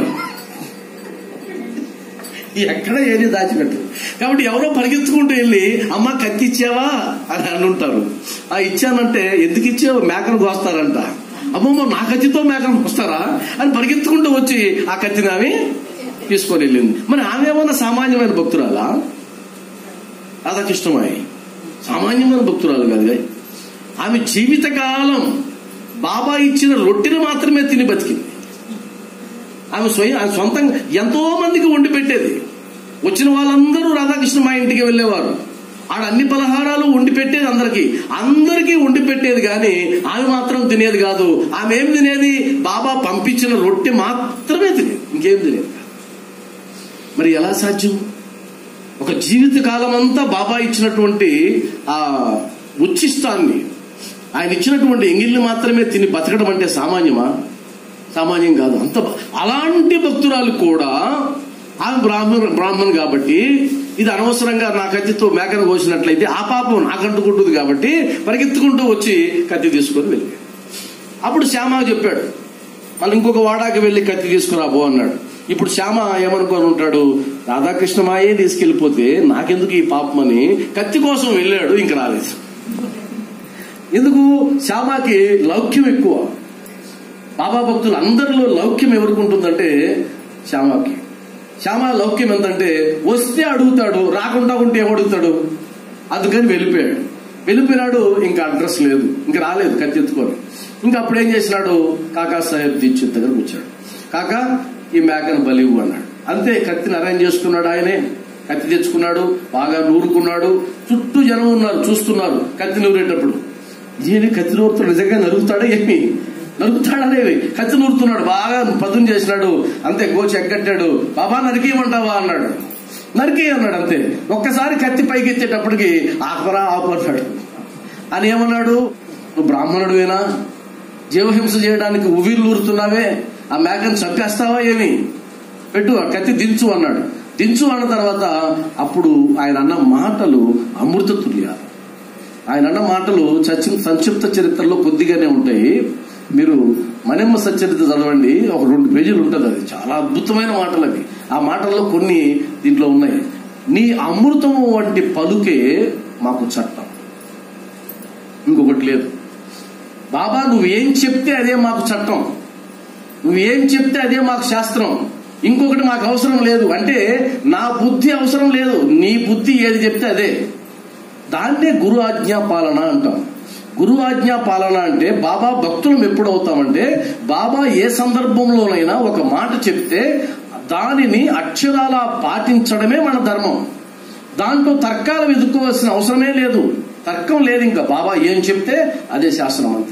ఎక్కడ ఏది దాచిపెట్టరు కాబట్టి ఎవరో పరిగెత్తుకుంటూ వెళ్ళి అమ్మ కత్తి ఇచ్చావా అని అంటుంటారు ఆ ఇచ్చానంటే ఎందుకు ఇచ్చావు మేకను కోస్తారంట అమ్మమ్మ నా కత్తితో మేకను కోస్తారా అని పరిగెత్తుకుంటూ వచ్చి ఆ కత్తిని ఆమె తీసుకొని వెళ్ళింది మరి ఆమె ఏమన్నా సామాన్యమైన భక్తురాలా రాధాకృష్ణమాయి సామాన్యమైన భక్తురాలు కాదు ఆమె జీవితకాలం బాబా ఇచ్చిన రొట్టెను మాత్రమే తిని బతికింది ఆమె స్వయం ఆమె సొంతంగా ఎంతో మందికి వండి పెట్టేది వచ్చిన వాళ్ళందరూ రాధాకృష్ణ మా ఇంటికి వెళ్ళేవారు ఆడ అన్ని పలహారాలు వండి పెట్టేది అందరికి అందరికీ వండి పెట్టేది కానీ ఆమె మాత్రం తినేది కాదు ఆమె ఏం తినేది బాబా పంపించిన రొట్టె మాత్రమే తినేది ఇంకేం తినేది కాదు మరి ఎలా సాధ్యం ఒక జీవిత కాలం అంతా బాబా ఇచ్చినటువంటి ఆ ఉచ్చిష్టాన్ని ఆయన ఇచ్చినటువంటి ఎంగిల్ని మాత్రమే తిని బతకడం అంటే సామాన్యమా సామాన్యం కాదు అంత బ- అలాంటి భక్తురాలు కూడా ఆమె బ్రాహ్మణ బ్రాహ్మణ్ కాబట్టి ఇది అనవసరంగా నా కత్తితో మేకను కోసినట్లయితే ఆ పాపం నాకంటుకుంటుంది కాబట్టి పరిగెత్తుకుంటూ వచ్చి కత్తి తీసుకొని వెళ్ళాడు అప్పుడు శ్యామ చెప్పాడు మళ్ళీ ఇంకొక వాడాకి వెళ్ళి కత్తి తీసుకురాబో అన్నాడు ఇప్పుడు శ్యామ ఏమనుకొని ఉంటాడు రాధాకృష్ణమాయే తీసుకెళ్లిపోతే నాకెందుకు ఈ పాపం అని కత్తి కోసం వెళ్ళాడు ఇంక రాలేదు ఎందుకు శ్యామకి లౌక్యం ఎక్కువ బాబా భక్తులు అందరిలో లౌక్యం ఎవరికి ఉంటుందంటే శ్యామకి శ్యామ లౌక్యం ఎంతంటే వస్తే అడుగుతాడు రాకుండా ఉంటే ఏమడుగుతాడు అందుకని వెళ్ళిపోయాడు వెళ్ళిపోయినాడు ఇంకా అడ్రస్ లేదు ఇంకా రాలేదు కత్తి ఎత్తుకొని ఇంకా అప్పుడు ఏం చేసినాడు కాకా సాహెబ్ దీక్షిత్ దగ్గరకు వచ్చాడు కాకా ఈ మేకను బలివు అన్నాడు అంతే కత్తిని అరేంజ్ చేసుకున్నాడు ఆయనే కత్తి తెచ్చుకున్నాడు బాగా నూరుకున్నాడు చుట్టూ జనం ఉన్నారు చూస్తున్నారు కత్తి నూరేటప్పుడు ఏమి కత్తి నూరుతాడు నిజంగా నరుగుతాడా ఏమి నరుకుతాడనేవి కత్తి నూరుతున్నాడు బాగా పదును చేసినాడు అంతే గోచి ఎగ్గట్టాడు బాబా నరికేయమంటావా అన్నాడు నరికే అన్నాడు అంతే ఒక్కసారి కత్తి పైకి ఎత్తేటప్పటికి ఆపరా ఆపు అన్నాడు అని ఏమన్నాడు నువ్వు బ్రాహ్మణుడువేనా జీవహింస చేయడానికి ఉవిర్లు ఊరుతున్నావే ఆ మేకను చంపేస్తావా ఏమి పెట్టు ఆ కత్తి దించు అన్నాడు దించు అన్న తర్వాత అప్పుడు ఆయన అన్న మాటలు అమృత తుల్యాలు ఆయన అన్న మాటలు చచ్చి- సంక్షిప్త చరిత్రలో కొద్దిగానే ఉంటాయి మీరు మణిమ్మ సచ్చరిత చదవండి ఒక రెండు పేజీలు ఉంటుంది అది చాలా అద్భుతమైన మాటలు అవి ఆ మాటల్లో కొన్ని దీంట్లో ఉన్నాయి నీ అమృతము వంటి పలుకే మాకు చట్టం ఇంకొకటి లేదు బాబా నువ్వేం చెప్తే అదే మాకు చట్టం నువ్వేం చెప్తే అదే మాకు శాస్త్రం ఇంకొకటి మాకు అవసరం లేదు అంటే నా బుద్ధి అవసరం లేదు నీ బుద్ధి ఏది చెప్తే అదే దాన్నే గురు ఆజ్ఞా పాలన అంటాం గురు ఆజ్ఞా పాలన అంటే బాబా భక్తులం ఎప్పుడు అవుతామంటే బాబా ఏ సందర్భంలోనైనా ఒక మాట చెప్తే దానిని అక్షరాల పాటించడమే మన ధర్మం దాంట్లో తర్కాలు వెతుక్కోవాల్సిన అవసరమే లేదు తర్కం లేదు ఇంకా బాబా ఏం చెప్తే అదే శాస్త్రం అంతే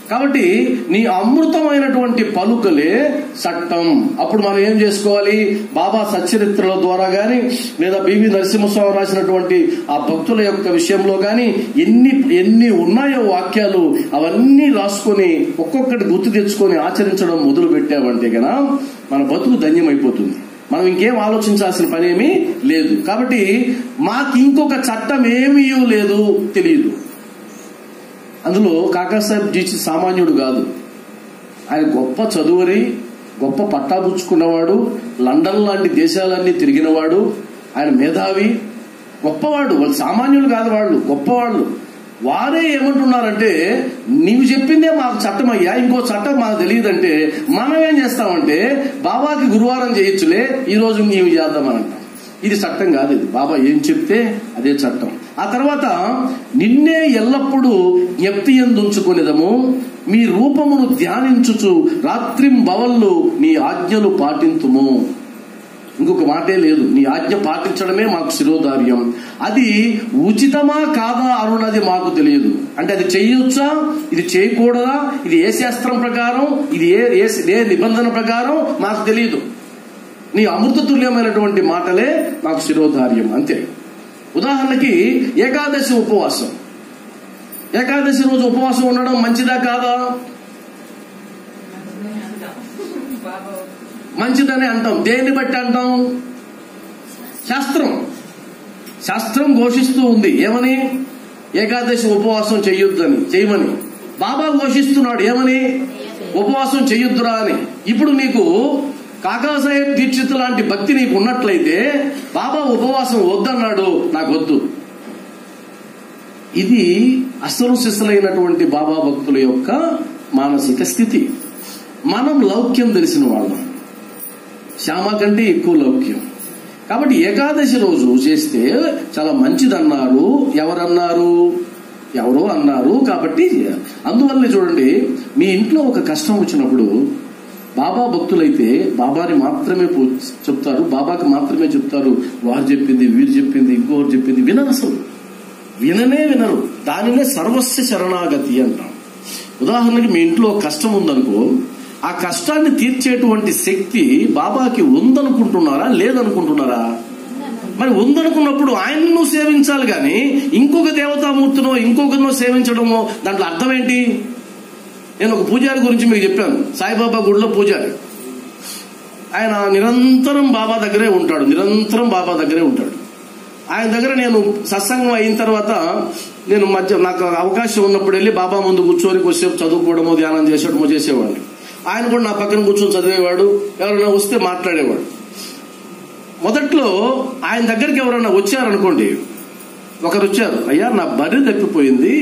కాబట్టి నీ అమృతమైనటువంటి పలుకలే చట్టం అప్పుడు మనం ఏం చేసుకోవాలి బాబా సచ్చరిత్రల ద్వారా గాని లేదా బివి నరసింహస్వామి రాసినటువంటి ఆ భక్తుల యొక్క విషయంలో గాని ఎన్ని ఎన్ని ఉన్నాయో వాక్యాలు అవన్నీ రాసుకొని ఒక్కొక్కటి గుర్తు తెచ్చుకొని ఆచరించడం మొదలు పెట్టామంటే గన మన బతుకు ధన్యమైపోతుంది మనం ఇంకేం ఆలోచించాల్సిన పని ఏమీ లేదు కాబట్టి మాకు ఇంకొక చట్టం ఏమీ లేదు తెలియదు అందులో కాకాసాహెబ్ జీచి సామాన్యుడు కాదు ఆయన గొప్ప చదువరి గొప్ప పట్టాపుచ్చుకున్నవాడు లండన్ లాంటి దేశాలన్నీ తిరిగినవాడు ఆయన మేధావి గొప్పవాడు వాళ్ళు సామాన్యులు కాదు వాళ్ళు గొప్పవాళ్ళు వారే ఏమంటున్నారంటే నీవు చెప్పిందే మాకు చట్టం అయ్యా ఇంకో చట్టం మాకు తెలియదంటే మనం ఏం చేస్తామంటే బాబాకి గురువారం చేయొచ్చులే ఈ రోజు నీవు చేద్దామని అంటాం ఇది చట్టం కాదు ఇది బాబా ఏం చెప్తే అదే చట్టం ఆ తర్వాత నిన్నే ఎల్లప్పుడూ జ్ఞప్తి ఎందుంచుకునేదము మీ రూపమును ధ్యానించుచు రాత్రింబవళ్ళు నీ ఆజ్ఞలు పాటింతుము ఇంకొక మాటే లేదు నీ ఆజ్ఞ పాటించడమే మాకు శిరోధార్యం అది ఉచితమా కాదా అరుణది మాకు తెలియదు అంటే అది చేయొచ్చా ఇది చేయకూడదా ఇది ఏ శాస్త్రం ప్రకారం ఇది ఏ ఏ- ఏ నిబంధన ప్రకారం మాకు తెలియదు నీ అమృత తుల్యమైనటువంటి మాటలే మాకు శిరోధార్యం అంతే ఉదాహరణకి ఏకాదశి ఉపవాసం ఏకాదశి రోజు ఉపవాసం ఉండడం మంచిదా కాదా మంచిదని అంటాం దేన్ని బట్టి అంటాం శాస్త్రం శాస్త్రం ఘోషిస్తూ ఉంది ఏమని ఏకాదశి ఉపవాసం చెయ్యొద్దని చేయమని బాబా ఘోషిస్తున్నాడు ఏమని ఉపవాసం చెయ్యొద్దురా అని ఇప్పుడు నీకు కాకాసాహెబ్ దీక్షిత్ లాంటి భక్తి నీకు ఉన్నట్లయితే బాబా ఉపవాసం వద్దన్నాడు నాకు వద్దు ఇది అసలు సిసలైనటువంటి బాబా భక్తుల యొక్క మానసిక స్థితి మనం లౌక్యం తెలిసిన వాళ్ళం శ్యామ కంటే ఎక్కువ లౌక్యం కాబట్టి ఏకాదశి రోజు చేస్తే చాలా మంచిదన్నారు ఎవరన్నారు ఎవరో అన్నారు కాబట్టి చేయాలి. అందువల్ల చూడండి మీ ఇంట్లో ఒక కష్టం వచ్చినప్పుడు బాబా భక్తులైతే బాబాని మాత్రమే పూ- చెప్తారు బాబాకి మాత్రమే చెప్తారు వారు చెప్పింది వీరు చెప్పింది ఇంకోరు చెప్పింది వినరు అసలు విననే వినరు దానినే సర్వస్వ శరణాగతి అంటాం ఉదాహరణకి మీ ఇంట్లో ఒక కష్టం ఉందనుకో ఆ కష్టాన్ని తీర్చేటువంటి శక్తి బాబాకి ఉందనుకుంటున్నారా లేదనుకుంటున్నారా మరి ఉందనుకున్నప్పుడు ఆయన్ను నువ్వు సేవించాలి కానీ ఇంకొక దేవతామూర్తినో ఇంకొకరినో సేవించడమో దాంట్లో అర్థం ఏంటి నేను ఒక పూజారి గురించి మీకు చెప్పాను సాయిబాబా గుడిలో పూజారి ఆయన నిరంతరం బాబా దగ్గరే ఉంటాడు నిరంతరం బాబా దగ్గరే ఉంటాడు ఆయన దగ్గర నేను సత్సంగం అయిన తర్వాత నేను మధ్య నాకు అవకాశం ఉన్నప్పుడు వెళ్ళి బాబా ముందు కూర్చొని కొద్దిసేపు చదువుకోవడమో ధ్యానం చేసేయడమో చేసేవాడిని ఆయన కూడా నా పక్కన కూర్చొని చదివేవాడు ఎవరైనా వస్తే మాట్లాడేవాడు మొదట్లో ఆయన దగ్గరికి ఎవరైనా వచ్చారనుకోండి ఒకరు వచ్చారు అయ్యా నా బర్రె తప్పిపోయింది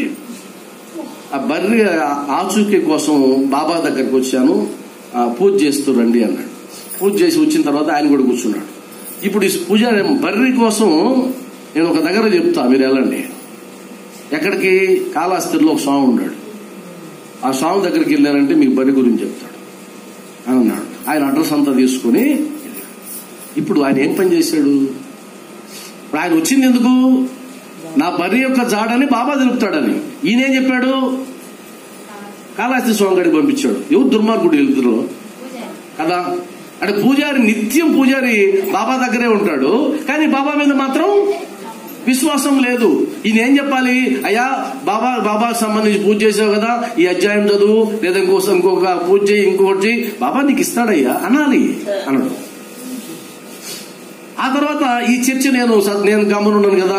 ఆ బర్రె ఆచూకీ కోసం బాబా దగ్గరికి వచ్చాను ఆ, పూజ చేస్తూ రండి అన్నాడు పూజ చేసి వచ్చిన తర్వాత ఆయన కూడా కూర్చున్నాడు ఇప్పుడు ఈ పూజారి ఏమో, బర్రె కోసం నేను ఒక దగ్గర చెప్తా మీరు వెళ్ళండి ఎక్కడికి కాళాస్తిలో ఒక స్వామి ఉన్నాడు ఆ స్వామి దగ్గరికి వెళ్ళారంటే మీకు బర్రె గురించి చెప్తాడు అని అన్నాడు ఆయన అడ్రస్ అంతా తీసుకుని ఇప్పుడు ఆయన ఏం పని చేశాడు ఇప్పుడు ఆయన వచ్చింది ఎందుకు నా బర్రె యొక్క జాడని బాబా తెలుపుతాడని ఈయనేం చెప్పాడు కాళాస్తి స్వామి గడికి పంపించాడు ఎవరు దుర్మార్గుడు వెళ్తురు కదా అంటే పూజారి నిత్యం పూజారి బాబా దగ్గరే ఉంటాడు కానీ బాబా మీద మాత్రం విశ్వాసం లేదు ఈయన ఏం చెప్పాలి అయ్యా బాబా బాబాకి సంబంధించి పూజ చేసావు కదా ఈ అధ్యాయం చదువు లేదా ఇంకోసం ఇంకొక పూజ చేయి ఇంకొకటి చేయి బాబా నీకు ఇస్తాడయ్యా అనాలి అన్నాడు ఆ తర్వాత ఈ చర్చ నేను స- నేను గమనున్నాను కదా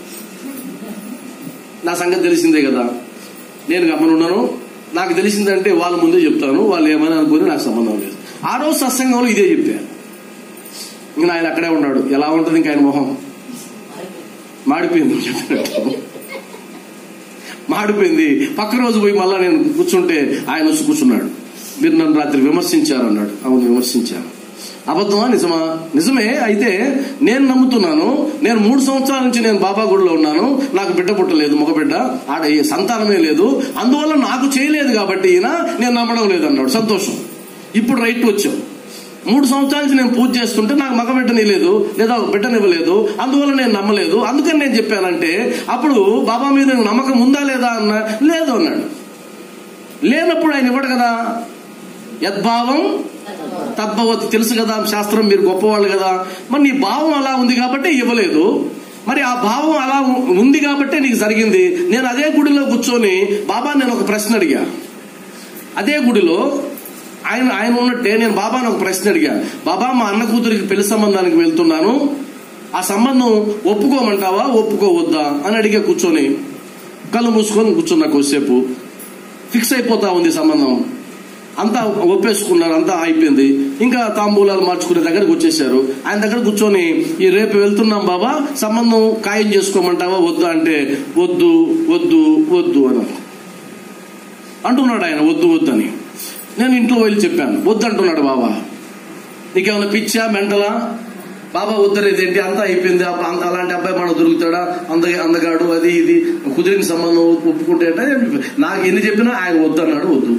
నా సంగతి తెలిసిందే కదా నేను గమనున్నాను నాకు తెలిసిందంటే వాళ్ళ ముందే చెప్తాను వాళ్ళు ఏమని అనుకుని నాకు సంబంధం లేదు ఆ రోజు సత్సంగంలో ఇదే చెప్పాను ఇంకా ఆయన అక్కడే ఉన్నాడు ఎలా ఉంటుంది ఇంకా ఆయన మొహం మాడిపోయింది చెప్పినట్టు మాడిపోయింది పక్క రోజు పోయి మళ్ళా నేను కూర్చుంటే ఆయన వచ్చి కూర్చున్నాడు మీరు నన్ను రాత్రి విమర్శించారు అన్నాడు అవును విమర్శించాను అబద్ధమా నిజమా నిజమే అయితే నేను నమ్ముతున్నాను నేను మూడు సంవత్సరాల నుంచి నేను బాబా గుడిలో ఉన్నాను నాకు బిడ్డ పుట్టలేదు మగ బిడ్డ ఆడ ఏ సంతానమే లేదు అందువల్ల నాకు చేయలేదు కాబట్టి ఈయన నేను నమ్మడం లేదు అన్నాడు సంతోషం ఇప్పుడు రైట్ వచ్చావు మూడు సంవత్సరాల నుంచి నేను పూజ చేస్తుంటే నాకు మగ బిడ్డనివ్వలేదు లేదా ఒక బిడ్డనివ్వలేదు అందువల్ల నేను నమ్మలేదు అందుకని నేను చెప్పానంటే అప్పుడు బాబా మీద నీకు నమ్మకం ఉందా లేదా అన్న లేదు అన్నాడు లేనప్పుడు ఆయన ఇవ్వడు కదా యద్భావం తద్భవతి తెలుసు కదా శాస్త్రం మీరు గొప్పవాళ్ళు కదా మరి నీ భావం అలా ఉంది కాబట్టి ఇవ్వలేదు మరి ఆ భావం అలా ఉ- ఉంది కాబట్టే నీకు జరిగింది నేను అదే గుడిలో కూర్చొని బాబా నేను ఒక ప్రశ్న అడిగా అదే గుడిలో ఆయన ఆయన ఉన్నట్టే నేను బాబాని ఒక ప్రశ్న అడిగా బాబా మా అన్న కూతురికి పెళ్లి సంబంధానికి వెళ్తున్నాను ఆ సంబంధం ఒప్పుకోమంటావా ఒప్పుకోవద్దా అని అడిగే కూర్చొని కళ్ళు మూసుకొని కూర్చున్నా కొద్దిసేపు ఫిక్స్ అయిపోతా ఉంది సంబంధం అంతా ఒప్పేసుకున్నారు అంతా అయిపోయింది ఇంకా తాంబూలాలు మార్చుకునే దగ్గరకు వచ్చేసారు ఆయన దగ్గర కూర్చొని ఈ రేపు వెళ్తున్నాం బాబా సంబంధం ఖాయం చేసుకోమంటావా వద్దా అంటే వద్దు వద్దు వద్దు అన్నారు అంటున్నాడు ఆయన వద్దు వద్దు అని నేను ఇంట్లో వెళ్ళి చెప్పాను వద్దు అంటున్నాడు బాబా నీకేమైనా పిచ్చా మెంటలా బాబా వద్దరేది ఏంటి అంతా అయిపోయింది అబ్బా, అంత అలాంటి అబ్బాయి మనకు దొరుకుతాడా అంద అందగాడు అది ఇది కుదిరిన సంబంధం ఒప్పుకుంటే అంటే నాకు ఎన్ని చెప్పినా ఆయన వద్దు అన్నాడు వద్దు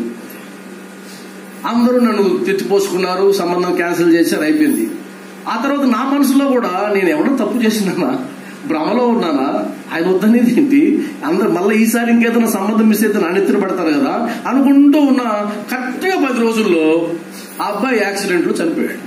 అందరూ నన్ను తిట్టిపోసుకున్నారు సంబంధం క్యాన్సిల్ చేశారు అయిపోయింది ఆ తర్వాత నా మనసులో కూడా నేను ఎవడో తప్పు చేసినానా భ్రమలో ఉన్నానా ఆయన వద్దనేది ఏంటి అందరు మళ్ళీ ఈసారి ఇంకేదైనా సంబంధం మిస్ అయితే నాణ్యతలు పడతారు కదా అనుకుంటూ ఉన్న కరెక్ట్గా పది రోజుల్లో ఆ అబ్బాయి యాక్సిడెంట్ లో చనిపోయాడు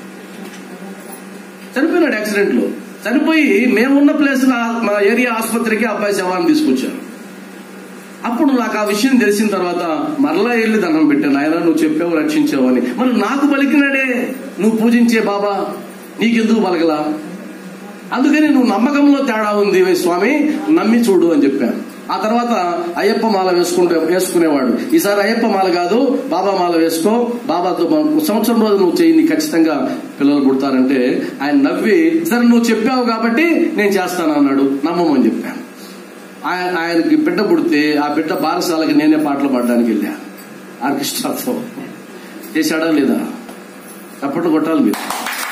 చనిపోయినాడు యాక్సిడెంట్ లో చనిపోయి మేమున్న ప్లేస్ మా ఏరియా ఆసుపత్రికి ఆ అబ్బాయి శవాన్ని తీసుకొచ్చారు అప్పుడు నాకు ఆ విషయం తెలిసిన తర్వాత మరలా వెళ్ళి దండం పెట్టాను ఆయన నువ్వు చెప్పావు రక్షించావు అని మరి నాకు పలికినాడే నువ్వు పూజించే బాబా నీకెందుకు పలకలా అందుకని నువ్వు నమ్మకంలో తేడా ఉంది "వే స్వామి నమ్మి చూడు అని చెప్పాను ఆ తర్వాత అయ్యప్ప మాల వేసుకుంటే వేసుకునేవాడు ఈసారి అయ్యప్ప మాల కాదు బాబా మాల వేసుకో బాబాతో మనం సంవత్సరం రోజు నువ్వు చేయి నీకు ఖచ్చితంగా పిల్లలు పుడతారంటే ఆయన నవ్వి సరే నువ్వు చెప్పావు కాబట్టి నేను చేస్తాను అన్నాడు నమ్మమని చెప్పాను ఆయన ఆయనకి బిడ్డ పుడితే ఆ బిడ్డ బారసాలకి నేనే పాటలు పాడడానికి వెళ్ళా ఆర్కెస్ట్రాతో చేశాడా లేదా చప్పట్లు కొట్టాలి మీరు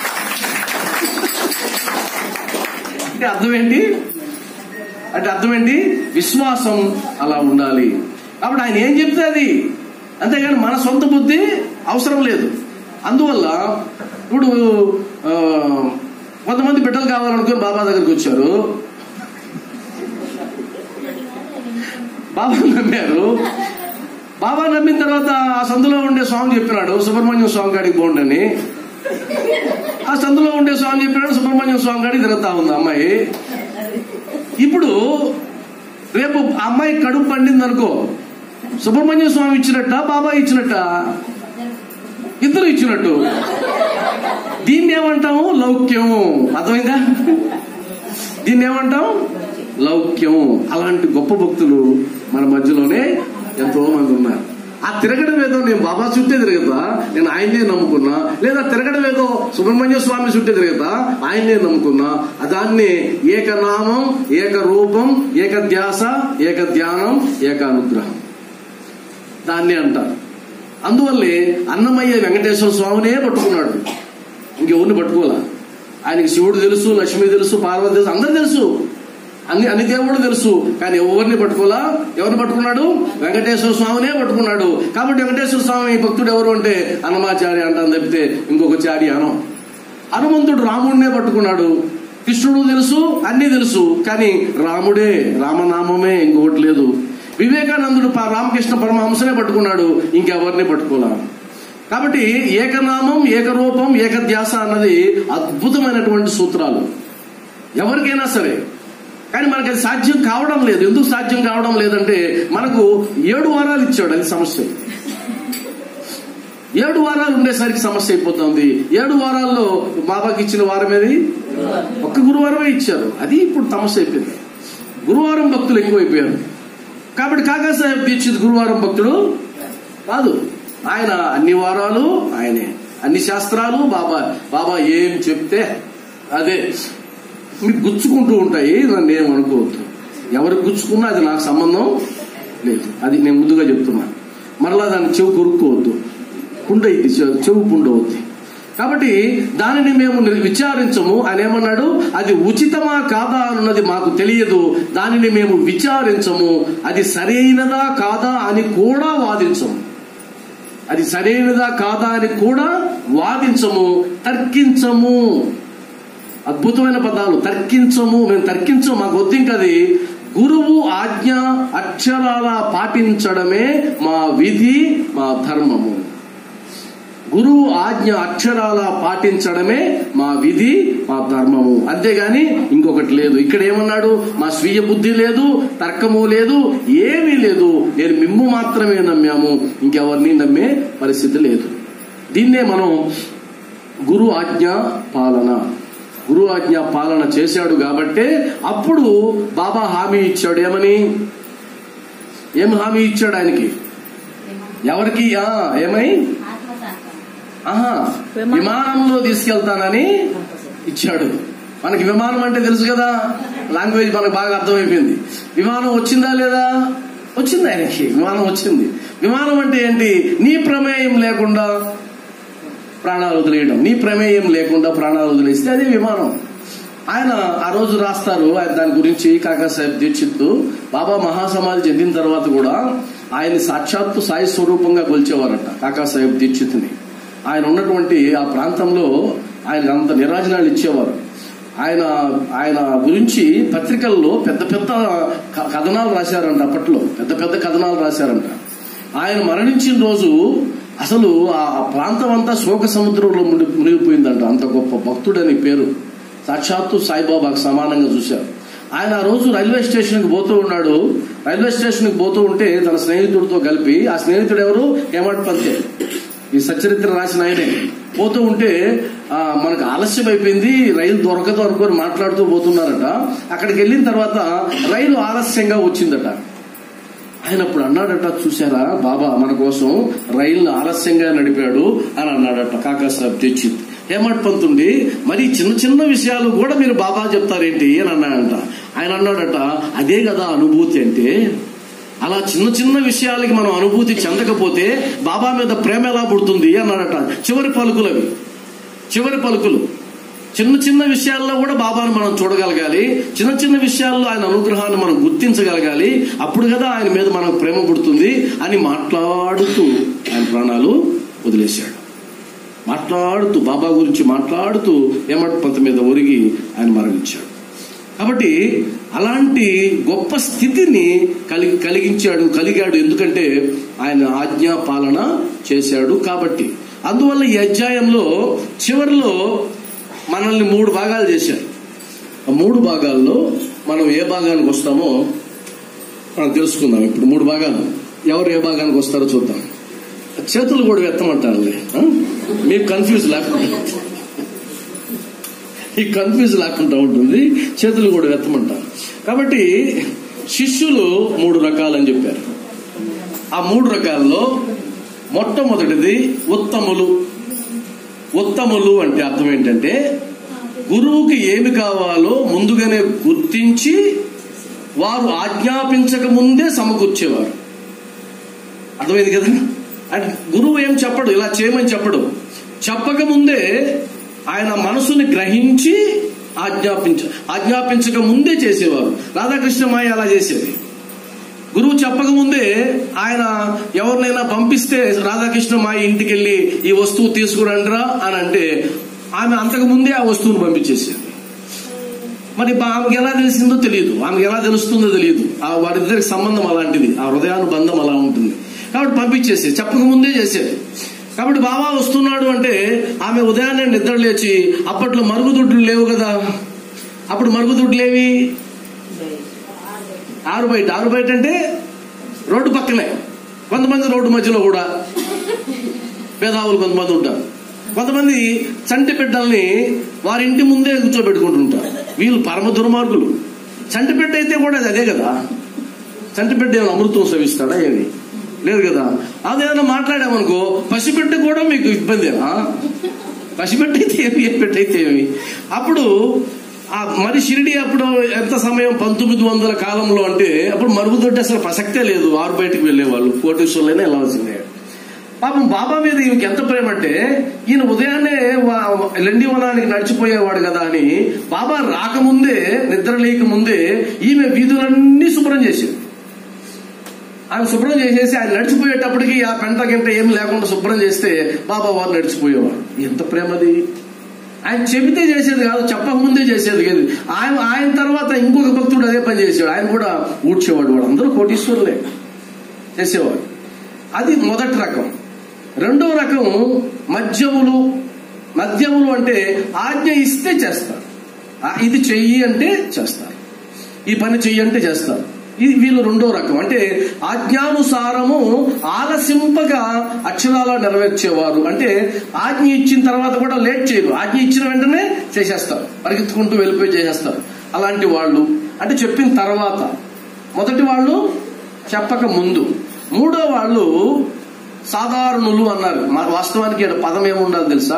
అంటే అర్థం ఏంటి అంటే అర్థం ఏంటి విశ్వాసం అలా ఉండాలి కాబట్టి ఆయన ఏం చెప్తే అది అంతేగాని మన సొంత బుద్ధి అవసరం లేదు అందువల్ల ఇప్పుడు ఆ, కొంతమంది బిడ్డలు కావాలనుకుని బాబా దగ్గరికి వచ్చారు బాబా నమ్మారు బాబా నమ్మిన తర్వాత ఆ సందులో ఉండే స్వామి చెప్పినాడు సుబ్రహ్మణ్యం స్వామి కాడికి పోండని ఆ సందులో ఉండే స్వామి చెప్పినాడు సుబ్రహ్మణ్యం స్వామి కాడికి తిరుగుతా ఉంది అమ్మాయి ఇప్పుడు రేపు ఆ అమ్మాయి కడుపు పండింది అనుకో సుబ్రహ్మణ్య స్వామి ఇచ్చినట్ట బాబా ఇచ్చినట్ట ఇద్దరు ఇచ్చినట్టు దీన్ని ఏమంటాము లౌక్యం అర్థమైందా దీన్ని ఏమంటాం లౌక్యం అలాంటి గొప్ప భక్తులు మన మధ్యలోనే ఎంతో మంది ఉన్నారు ఆ తిరగడం ఏదో నేను బాబా చుట్టే తిరగతా నేను ఆయన్నే నమ్ముకున్నా లేదా తిరగడం ఏదో సుబ్రహ్మణ్య స్వామి చుట్టే తిరగతా ఆయన్నే నమ్ముకున్నా దాన్ని ఏకనామం ఏక రూపం ఏక ధ్యాస ఏక ధ్యానం ఏకానుగ్రహం దాన్ని అంటారు అందువల్లే అన్నమయ్య వెంకటేశ్వర స్వామినే పట్టుకున్నాడు ఇంకెవరిని పట్టుకోలే ఆయనకి శివుడు తెలుసు లక్ష్మి తెలుసు పార్వతి తెలుసు అందరు తెలుసు అన్ని అన్ని దేవుడు తెలుసు కానీ ఎవరిని పట్టుకోలా ఎవరిని పట్టుకున్నాడు వెంకటేశ్వర స్వామినే పట్టుకున్నాడు కాబట్టి వెంకటేశ్వర స్వామి భక్తుడు ఎవరు అంటే అన్నమాచారి అంటాను తప్పితే ఇంకొక చారి అనం హనుమంతుడు రాముడినే పట్టుకున్నాడు కృష్ణుడు తెలుసు అన్ని తెలుసు కానీ రాముడే రామనామమే ఇంకొకటి లేదు వివేకానందుడు ప- రామకృష్ణ పరమహంసనే పట్టుకున్నాడు ఇంకెవరిని పట్టుకోలా కాబట్టి ఏకనామం ఏకరూపం ఏకధ్యాస అన్నది అద్భుతమైనటువంటి సూత్రాలు ఎవరికైనా సరే కానీ మనకి అది సాధ్యం కావడం లేదు ఎందుకు సాధ్యం కావడం లేదంటే మనకు ఏడు వారాలు ఇచ్చాడు అది సమస్య ఏడు వారాలు ఉండేసరికి సమస్య అయిపోతుంది ఏడు వారాల్లో బాబాకి ఇచ్చిన వారం ఏది ఒక్క గురువారమే ఇచ్చారు అది ఇప్పుడు సమస్య అయిపోయింది గురువారం భక్తులు ఎక్కువైపోయారు కాబట్టి కాకాసాహెబ్ దీక్షిత్ గురువారం భక్తుడు కాదు ఆయన అన్ని వారాలు ఆయనే అన్ని శాస్త్రాలు బాబా బాబా ఏం చెప్తే అదే మీకు గుచ్చుకుంటూ ఉంటాయి నన్ను ఏమనుకోవద్దు ఎవరికి గుచ్చుకున్నా అది నాకు సంబంధం లేదు అది నేను ముందుగా చెప్తున్నా మరలా దాన్ని చెవు కొరుక్కోవద్దు పుండ ఇది చెవు చెవు పుండ అవుద్ది కాబట్టి దానిని మేము ని- విచారించము ఆయన ఏమన్నాడు అది ఉచితమా కాదా అన్నది మాకు తెలియదు దానిని మేము విచారించము అది సరైనదా కాదా అని కూడా వాదించము అది సరైనదా కాదా అని కూడా వాదించము తర్కించము అద్భుతమైన పదాలు తర్కించము మేము తర్కించము మాకు వద్దు ఇంకా అది గురువు ఆజ్ఞ అక్షరాల పాటించడమే మా విధి మా ధర్మము గురువు ఆజ్ఞ అక్షరాల పాటించడమే మా విధి మా ధర్మము అంతేగాని ఇంకొకటి లేదు ఇక్కడ ఏమన్నాడు మా స్వీయ బుద్ధి లేదు తర్కము లేదు ఏమీ లేదు నేను మిమ్ము మాత్రమే నమ్మాము ఇంకెవరిని నమ్మే పరిస్థితి లేదు దీన్నే మనం గురు ఆజ్ఞ పాలన గురు ఆజ్ఞ పాలన చేశాడు కాబట్టే అప్పుడు బాబా హామీ ఇచ్చాడు ఏమని ఏం హామీ ఇచ్చాడు ఆయనకి ఎవరికి ఆ, ఏమై ఆహా విమానంలో తీసుకెళ్తానని ఇచ్చాడు మనకి విమానం అంటే తెలుసు కదా లాంగ్వేజ్ మనకు బాగా అర్థమైపోయింది విమానం వచ్చిందా లేదా వచ్చింది ఆయనకి విమానం వచ్చింది విమానం అంటే ఏంటి నీ ప్రమేయం లేకుండా ప్రాణాలు వదిలేయడం నీ ప్రమేయం లేకుండా ప్రాణాలు వదిలేస్తే అదే విమానం ఆయన ఆ రోజు రాస్తారు ఆయన దాని గురించి కాకాసాహెబ్ దీక్షిత్ బాబా మహాసమాధి చెందిన తర్వాత కూడా ఆయన సాక్షాత్తు సాయి స్వరూపంగా కొలిచేవారట కాకాసాహెబ్ దీక్షిత్ని ఆయన ఉన్నటువంటి ఆ ప్రాంతంలో ఆయన అంత నిరాజనాలు ఇచ్చేవారు ఆయన ఆయన గురించి పత్రికల్లో పెద్ద పెద్ద క- కథనాలు రాశారంట అప్పట్లో పెద్ద పెద్ద కథనాలు రాశారంట ఆయన మరణించిన రోజు అసలు ఆ ప్రాంతం అంతా శోక సముద్రంలో మునిగి- మునిగిపోయిందంట అంత గొప్ప భక్తుడని పేరు సాక్షాత్తు సాయిబాబాకు సమానంగా చూశారు ఆయన ఆ రోజు రైల్వే స్టేషన్కి పోతూ ఉన్నాడు రైల్వే స్టేషన్కి పోతూ ఉంటే తన స్నేహితుడితో కలిపి ఆ స్నేహితుడు ఎవరు హేమట్ పంతే ఈ సచరిత్ర రాసిన ఆయనే పోతూ ఉంటే ఆ, మనకు ఆలస్యం అయిపోయింది రైలు దొరకదు అనుకొని మాట్లాడుతూ పోతున్నారట అక్కడికి వెళ్ళిన తర్వాత రైలు ఆలస్యంగా వచ్చిందట ఆయన అప్పుడు అన్నాడట చూసారా బాబా మన కోసం రైలును ఆలస్యంగా నడిపాడు అని అన్నాడట కాకాసాబ్ దీక్షిత్ హేమట్ పంతుండి మరి చిన్న చిన్న విషయాలు కూడా మీరు బాబా చెప్తారేంటి అని అన్నాడంట ఆయన అన్నాడట అదే కదా అనుభూతి అంటే అలా చిన్న చిన్న విషయాలకి మనం అనుభూతి చెందకపోతే బాబా మీద ప్రేమ ఎలా పుడుతుంది అన్నాడట చివరి పలుకులవి చివరి పలుకులు చిన్న చిన్న విషయాల్లో కూడా బాబాను మనం చూడగలగాలి చిన్న చిన్న విషయాల్లో ఆయన అనుగ్రహాన్ని మనం గుర్తించగలగాలి అప్పుడు కదా ఆయన మీద మనకు ప్రేమ పుడుతుంది అని మాట్లాడుతూ ఆయన ప్రాణాలు వదిలేశాడు మాట్లాడుతూ బాబా గురించి మాట్లాడుతూ ఏమట్ పంత మీద ఒరిగి ఆయన మరణించాడు కాబట్టి అలాంటి గొప్ప స్థితిని కలిగి కలిగించాడు కలిగాడు ఎందుకంటే ఆయన ఆజ్ఞా పాలన చేశాడు కాబట్టి అందువల్ల ఈ అధ్యాయంలో చివరిలో మనల్ని మూడు భాగాలు చేశారు ఆ మూడు భాగాల్లో మనం ఏ భాగానికి వస్తామో మనం తెలుసుకుందాం ఇప్పుడు మూడు భాగాలు ఎవరు ఏ భాగానికి వస్తారో చూద్దాం చేతులు కూడా ఎత్తమంటారులే ఆ? మీకు కన్ఫ్యూజ్ లేకుండా ఈ కన్ఫ్యూజ్ లేకుండా ఉంటుంది చేతులు కూడా ఎత్తమంటారు కాబట్టి శిష్యులు మూడు రకాలని చెప్పారు ఆ మూడు రకాల్లో మొట్టమొదటిది ఉత్తములు ఉత్తములు అంటే అర్థం ఏంటంటే గురువుకి ఏమి కావాలో ముందుగానే గుర్తించి వారు ఆజ్ఞాపించక ముందే సమకూర్చేవారు అర్థమైంది కదా అంటే గురువు ఏం చెప్పడు ఇలా చేయమని చెప్పడు చెప్పక ముందే ఆయన మనసుని గ్రహించి ఆజ్ఞాపించ ఆజ్ఞాపించక ముందే చేసేవారు రాధాకృష్ణమాయ అలా చేసేది గురువు చెప్పక ముందే ఆయన ఎవరినైనా పంపిస్తే రాధాకృష్ణ మా ఇంటికి వెళ్ళి ఈ వస్తువు తీసుకురండిరా అని అంటే ఆమె అంతకు ముందే ఆ వస్తువును పంపించేసేది మరి బా- ఆమెకి ఎలా తెలిసిందో తెలియదు ఆమెకి ఎలా తెలుస్తుందో తెలియదు ఆ వారిద్దరికి సంబంధం అలాంటిది ఆ హృదయానుబంధం అలా ఉంటుంది కాబట్టి పంపించేసేది చెప్పక ముందే చేసేది కాబట్టి బాబా వస్తున్నాడు అంటే ఆమె ఉదయాన్నే నిద్ర లేచి అప్పట్లో మరుగుదొడ్లు లేవు కదా అప్పుడు మరుగుదొడ్లేవి ఆరు బయట ఆరు బయట అంటే రోడ్డు పక్కనే కొంతమంది రోడ్డు మధ్యలో కూడా పేదావులు కొంతమంది ఉంటారు కొంతమంది చంటి బిడ్డల్ని వారి ఇంటి ముందే కూర్చోబెట్టుకుంటుంటారు వీళ్ళు పరమ దుర్మార్గులు చంటి బిడ్డ అయితే కూడా అది అదే కదా చంటి బిడ్డ ఏమైనా అమృతం సేవిస్తాడా ఏమి లేదు కదా అదేమైనా మాట్లాడామనుకో పసిబిడ్డ కూడా మీకు ఇబ్బందేనా పసిబిడ్డ అయితే ఏమి ఏ బిడ్డ అయితే ఏమి అప్పుడు ఆ మరి షిరిడి అప్పుడు ఎంత సమయం పంతొమ్మిది వందల కాలంలో అంటే అప్పుడు మరుగుదొడ్డి అసలు ప్రసక్తే లేదు ఆరు బయటకు వెళ్లేవాళ్ళు కోటేశ్వర్లైనా వెళ్ళాల్సిందే పాపం బాబా మీద ఈయనకి ఎంత ప్రేమ అంటే ఈయన ఉదయాన్నే వా- లెండివనానికి నడిచిపోయేవాడు కదా అని బాబా రాకముందే నిద్ర లేకముందే ఈమె వీధులన్నీ శుభ్రం చేసేది ఆమె శుభ్రం చేసేసి ఆయన నడిచిపోయేటప్పటికి ఆ పెంట గింట ఏం లేకుండా శుభ్రం చేస్తే బాబా వారు నడిచిపోయేవారు ఎంత ప్రేమది ఆయన చెబితే చేసేది కాదు చెప్పకముందే చేసేది కాదు ఆయన ఆయన తర్వాత ఇంకొక భక్తుడు అదే పని చేసేవాడు ఆయన కూడా ఊడ్చేవాడు వాడు అందరూ కోటీశ్వరులే చేసేవాడు అది మొదటి రకం రెండో రకం మద్యములు మద్యములు అంటే ఆజ్ఞ ఇస్తే చేస్తారు ఆ, ఇది చెయ్యి అంటే చేస్తారు ఈ పని చెయ్యి అంటే చేస్తారు ఇది వీళ్ళు రెండో రకం అంటే ఆజ్ఞానుసారము ఆలసింపగా అక్షరాల నెరవేర్చేవారు అంటే ఆజ్ఞ ఇచ్చిన తర్వాత కూడా లేట్ చేయరు ఆజ్ఞ ఇచ్చిన వెంటనే చేసేస్తారు పరిగెత్తుకుంటూ వెళ్ళిపోయి చేసేస్తారు అలాంటి వాళ్ళు అంటే చెప్పిన తర్వాత మొదటి వాళ్ళు చెప్పక ముందు మూడో వాళ్ళు సాధారణులు అన్నారు మా వాస్తవానికి ఈడ పదం ఏముండాలి తెలుసా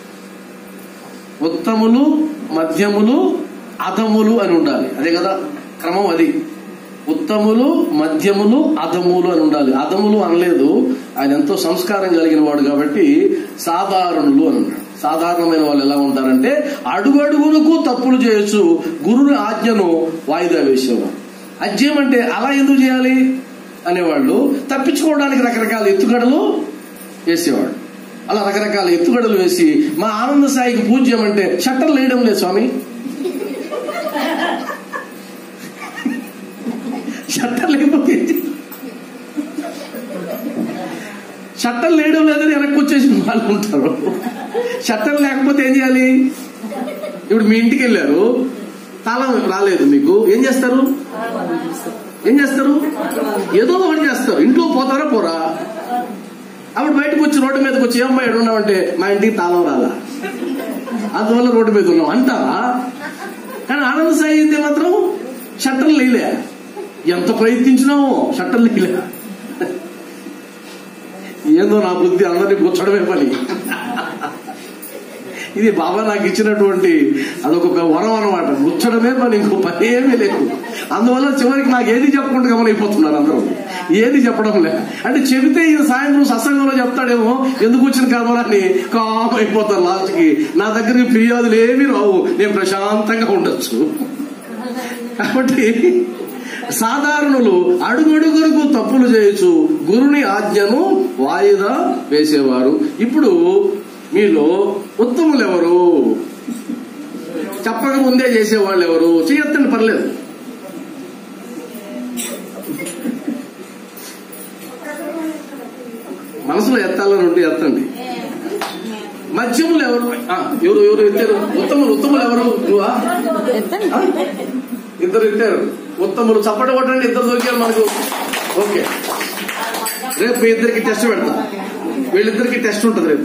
ఉత్తములు మధ్యములు అధములు అని ఉండాలి అదే కదా క్రమం అది ఉత్తములు మధ్యములు అధములు అని ఉండాలి అధములు అనలేదు ఆయన ఎంతో సంస్కారం కలిగిన వాడు కాబట్టి సాధారణులు అని అన్నాడు సాధారణమైన వాళ్ళు ఎలా ఉంటారంటే అడుగడుగునకు తప్పులు చేయొచ్చు గురుని ఆజ్ఞను వాయిదా వేసేవారు అజ్యం అంటే అలా ఎందుకు చేయాలి అనేవాళ్ళు తప్పించుకోవడానికి రకరకాల ఎత్తుగడలు వేసేవాడు అలా రకరకాల ఎత్తుగడలు వేసి మా ఆనంద సాయికి పూజ చేయమంటే షట్టర్లు వేయడం లేదు స్వామి షట్టర్లు లేకపోతే ఏం చేయాలి? షట్టర్లు వేయడం లేదని వెనక్కి వచ్చేసి వాళ్ళు ఉంటారు షట్టర్లు లేకపోతే ఏం చేయాలి ఇప్పుడు మీ ఇంటికి వెళ్ళారు తాళం రాలేదు మీకు ఏం చేస్తారు ఏం చేస్తారు ఏదో ఒకటి చేస్తారు ఇంట్లో పోతారా పోరా అప్పుడు బయటకు వచ్చి రోడ్డు మీదకి వచ్చి ఏమమ్మా ఎక్కడ ఉన్నావంటే మా ఇంటికి తాళం రాలా అందువల్ల రోడ్డు మీద ఉన్నాం అంటారా కానీ ఆనంద సాయి అయితే మాత్రం షట్టర్లు లేలే ఎంత ప్రయత్నించినామో షట్టర్లు లేలే ఏందో నా బుద్ధి అందరినీ కూర్చోడమే పని ఇది బాబా నాకు ఇచ్చినటువంటి అదొక వరం అనమాట ముచ్చడమే పని ఇంకో పని ఏమీ లేదు అందువల్ల చివరికి నాకు ఏది చెప్పకుండా గమనైపోతున్నారు అందరూ ఏది చెప్పడం లే అంటే చెబితే ఇది సాయంత్రం సత్సంగంలో చెప్తాడేమో ఎందుకు వచ్చిన కర్మరా అని కామ్ అయిపోతారు లాస్ట్ కి నా దగ్గరికి ఫిర్యాదులు ఏమీ రావు నేను ప్రశాంతంగా ఉండొచ్చు కాబట్టి సాధారణులు అడుగడుగురుకు తప్పులు చేయొచ్చు గురుని ఆజ్ఞను వాయిదా వేసేవారు ఇప్పుడు మీలో ఉత్తములు ఎవరు చెప్పక ముందే చేసేవాళ్ళు ఎవరు చేయొద్దని పర్లేదు మనసులో ఎత్తాలని ఉంటే ఎత్తండి మధ్యములు ఎవరు ఆ, ఎవరు ఎవరు ఎత్తారు ఉత్తములు ఉత్తములు ఎవరు నువ్వా ఎత్తండి ఆ? ఇద్దరు ఎత్తారు ఉత్తములు చప్పట కొట్టండి ఇద్దరు దొరికారు మనకు ఓకే రేపు మీ ఇద్దరికి టెస్ట్ పెడతా వీళ్ళిద్దరికి టెస్ట్ ఉంటుంది రేపు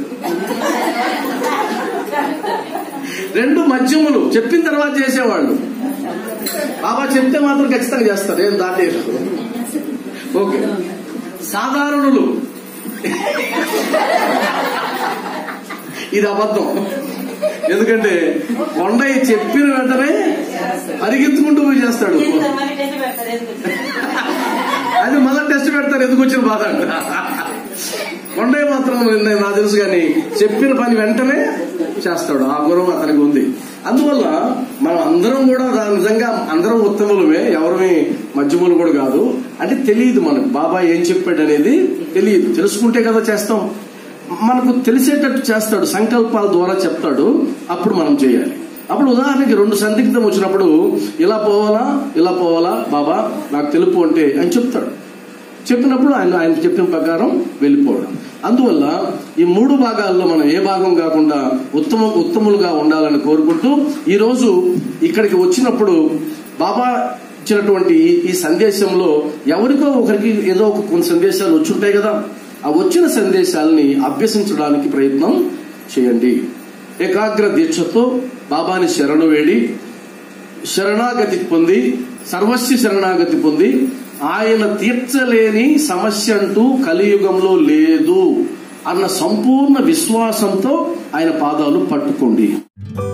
రెండు మధ్యములు చెప్పిన తర్వాత చేసేవాళ్ళు బాబా చెప్తే మాత్రం ఖచ్చితంగా చేస్తారు ఏం దాటేరు ఓకే సాధారణులు ఇది అబద్ధం ఎందుకంటే కొండయ్య చెప్పిన వెంటనే పరిగెత్తుకుంటూ పోయి చేస్తాడు అది మొదటి టెస్ట్ పెడతారు ఎందుకు వచ్చిన బాధ అంట. కొండయ్య మాత్రం నేను నాకు తెలుసు కానీ చెప్పిన పని వెంటనే చేస్తాడు ఆ గురం అతనికి ఉంది అందువల్ల మనం అందరం కూడా రా- నిజంగా అందరం ఉత్తములమే ఎవరిమి మధ్యములు కూడా కాదు అంటే తెలియదు మనకు బాబా ఏం చెప్పాడు అనేది తెలియదు తెలుసుకుంటే కదా చేస్తాం మనకు తెలిసేటట్టు చేస్తాడు సంకల్పాల ద్వారా చెప్తాడు అప్పుడు మనం చేయాలి అప్పుడు ఉదాహరణకి రెండు సందిగ్ధం వచ్చినప్పుడు ఇలా పోవాలా ఇలా పోవాలా బాబా నాకు తెలుపు అంటే ఆయన చెప్తాడు చెప్పినప్పుడు ఆయన ఆయన చెప్పిన ప్రకారం వెళ్ళిపోవడం అందువల్ల ఈ మూడు భాగాల్లో మనం ఏ భాగం కాకుండా ఉత్తమ ఉత్తములుగా ఉండాలని కోరుకుంటూ ఈ రోజు ఇక్కడికి వచ్చినప్పుడు బాబా ఇచ్చినటువంటి ఈ- ఈ సందేశంలో ఎవరికో ఒకరికి ఏదో ఒక కొన్ని సందేశాలు వచ్చుంటాయి కదా ఆ వచ్చిన సందేశాలని అభ్యసించడానికి ప్రయత్నం చేయండి ఏకాగ్ర దీక్షతో బాబాని శరణు వేడి శరణాగతి పొంది సర్వస్వ శరణాగతి పొంది ఆయన తీర్చలేని సమస్య అంటూ కలియుగంలో లేదు అన్న సంపూర్ణ విశ్వాసంతో ఆయన పాదాలు పట్టుకోండి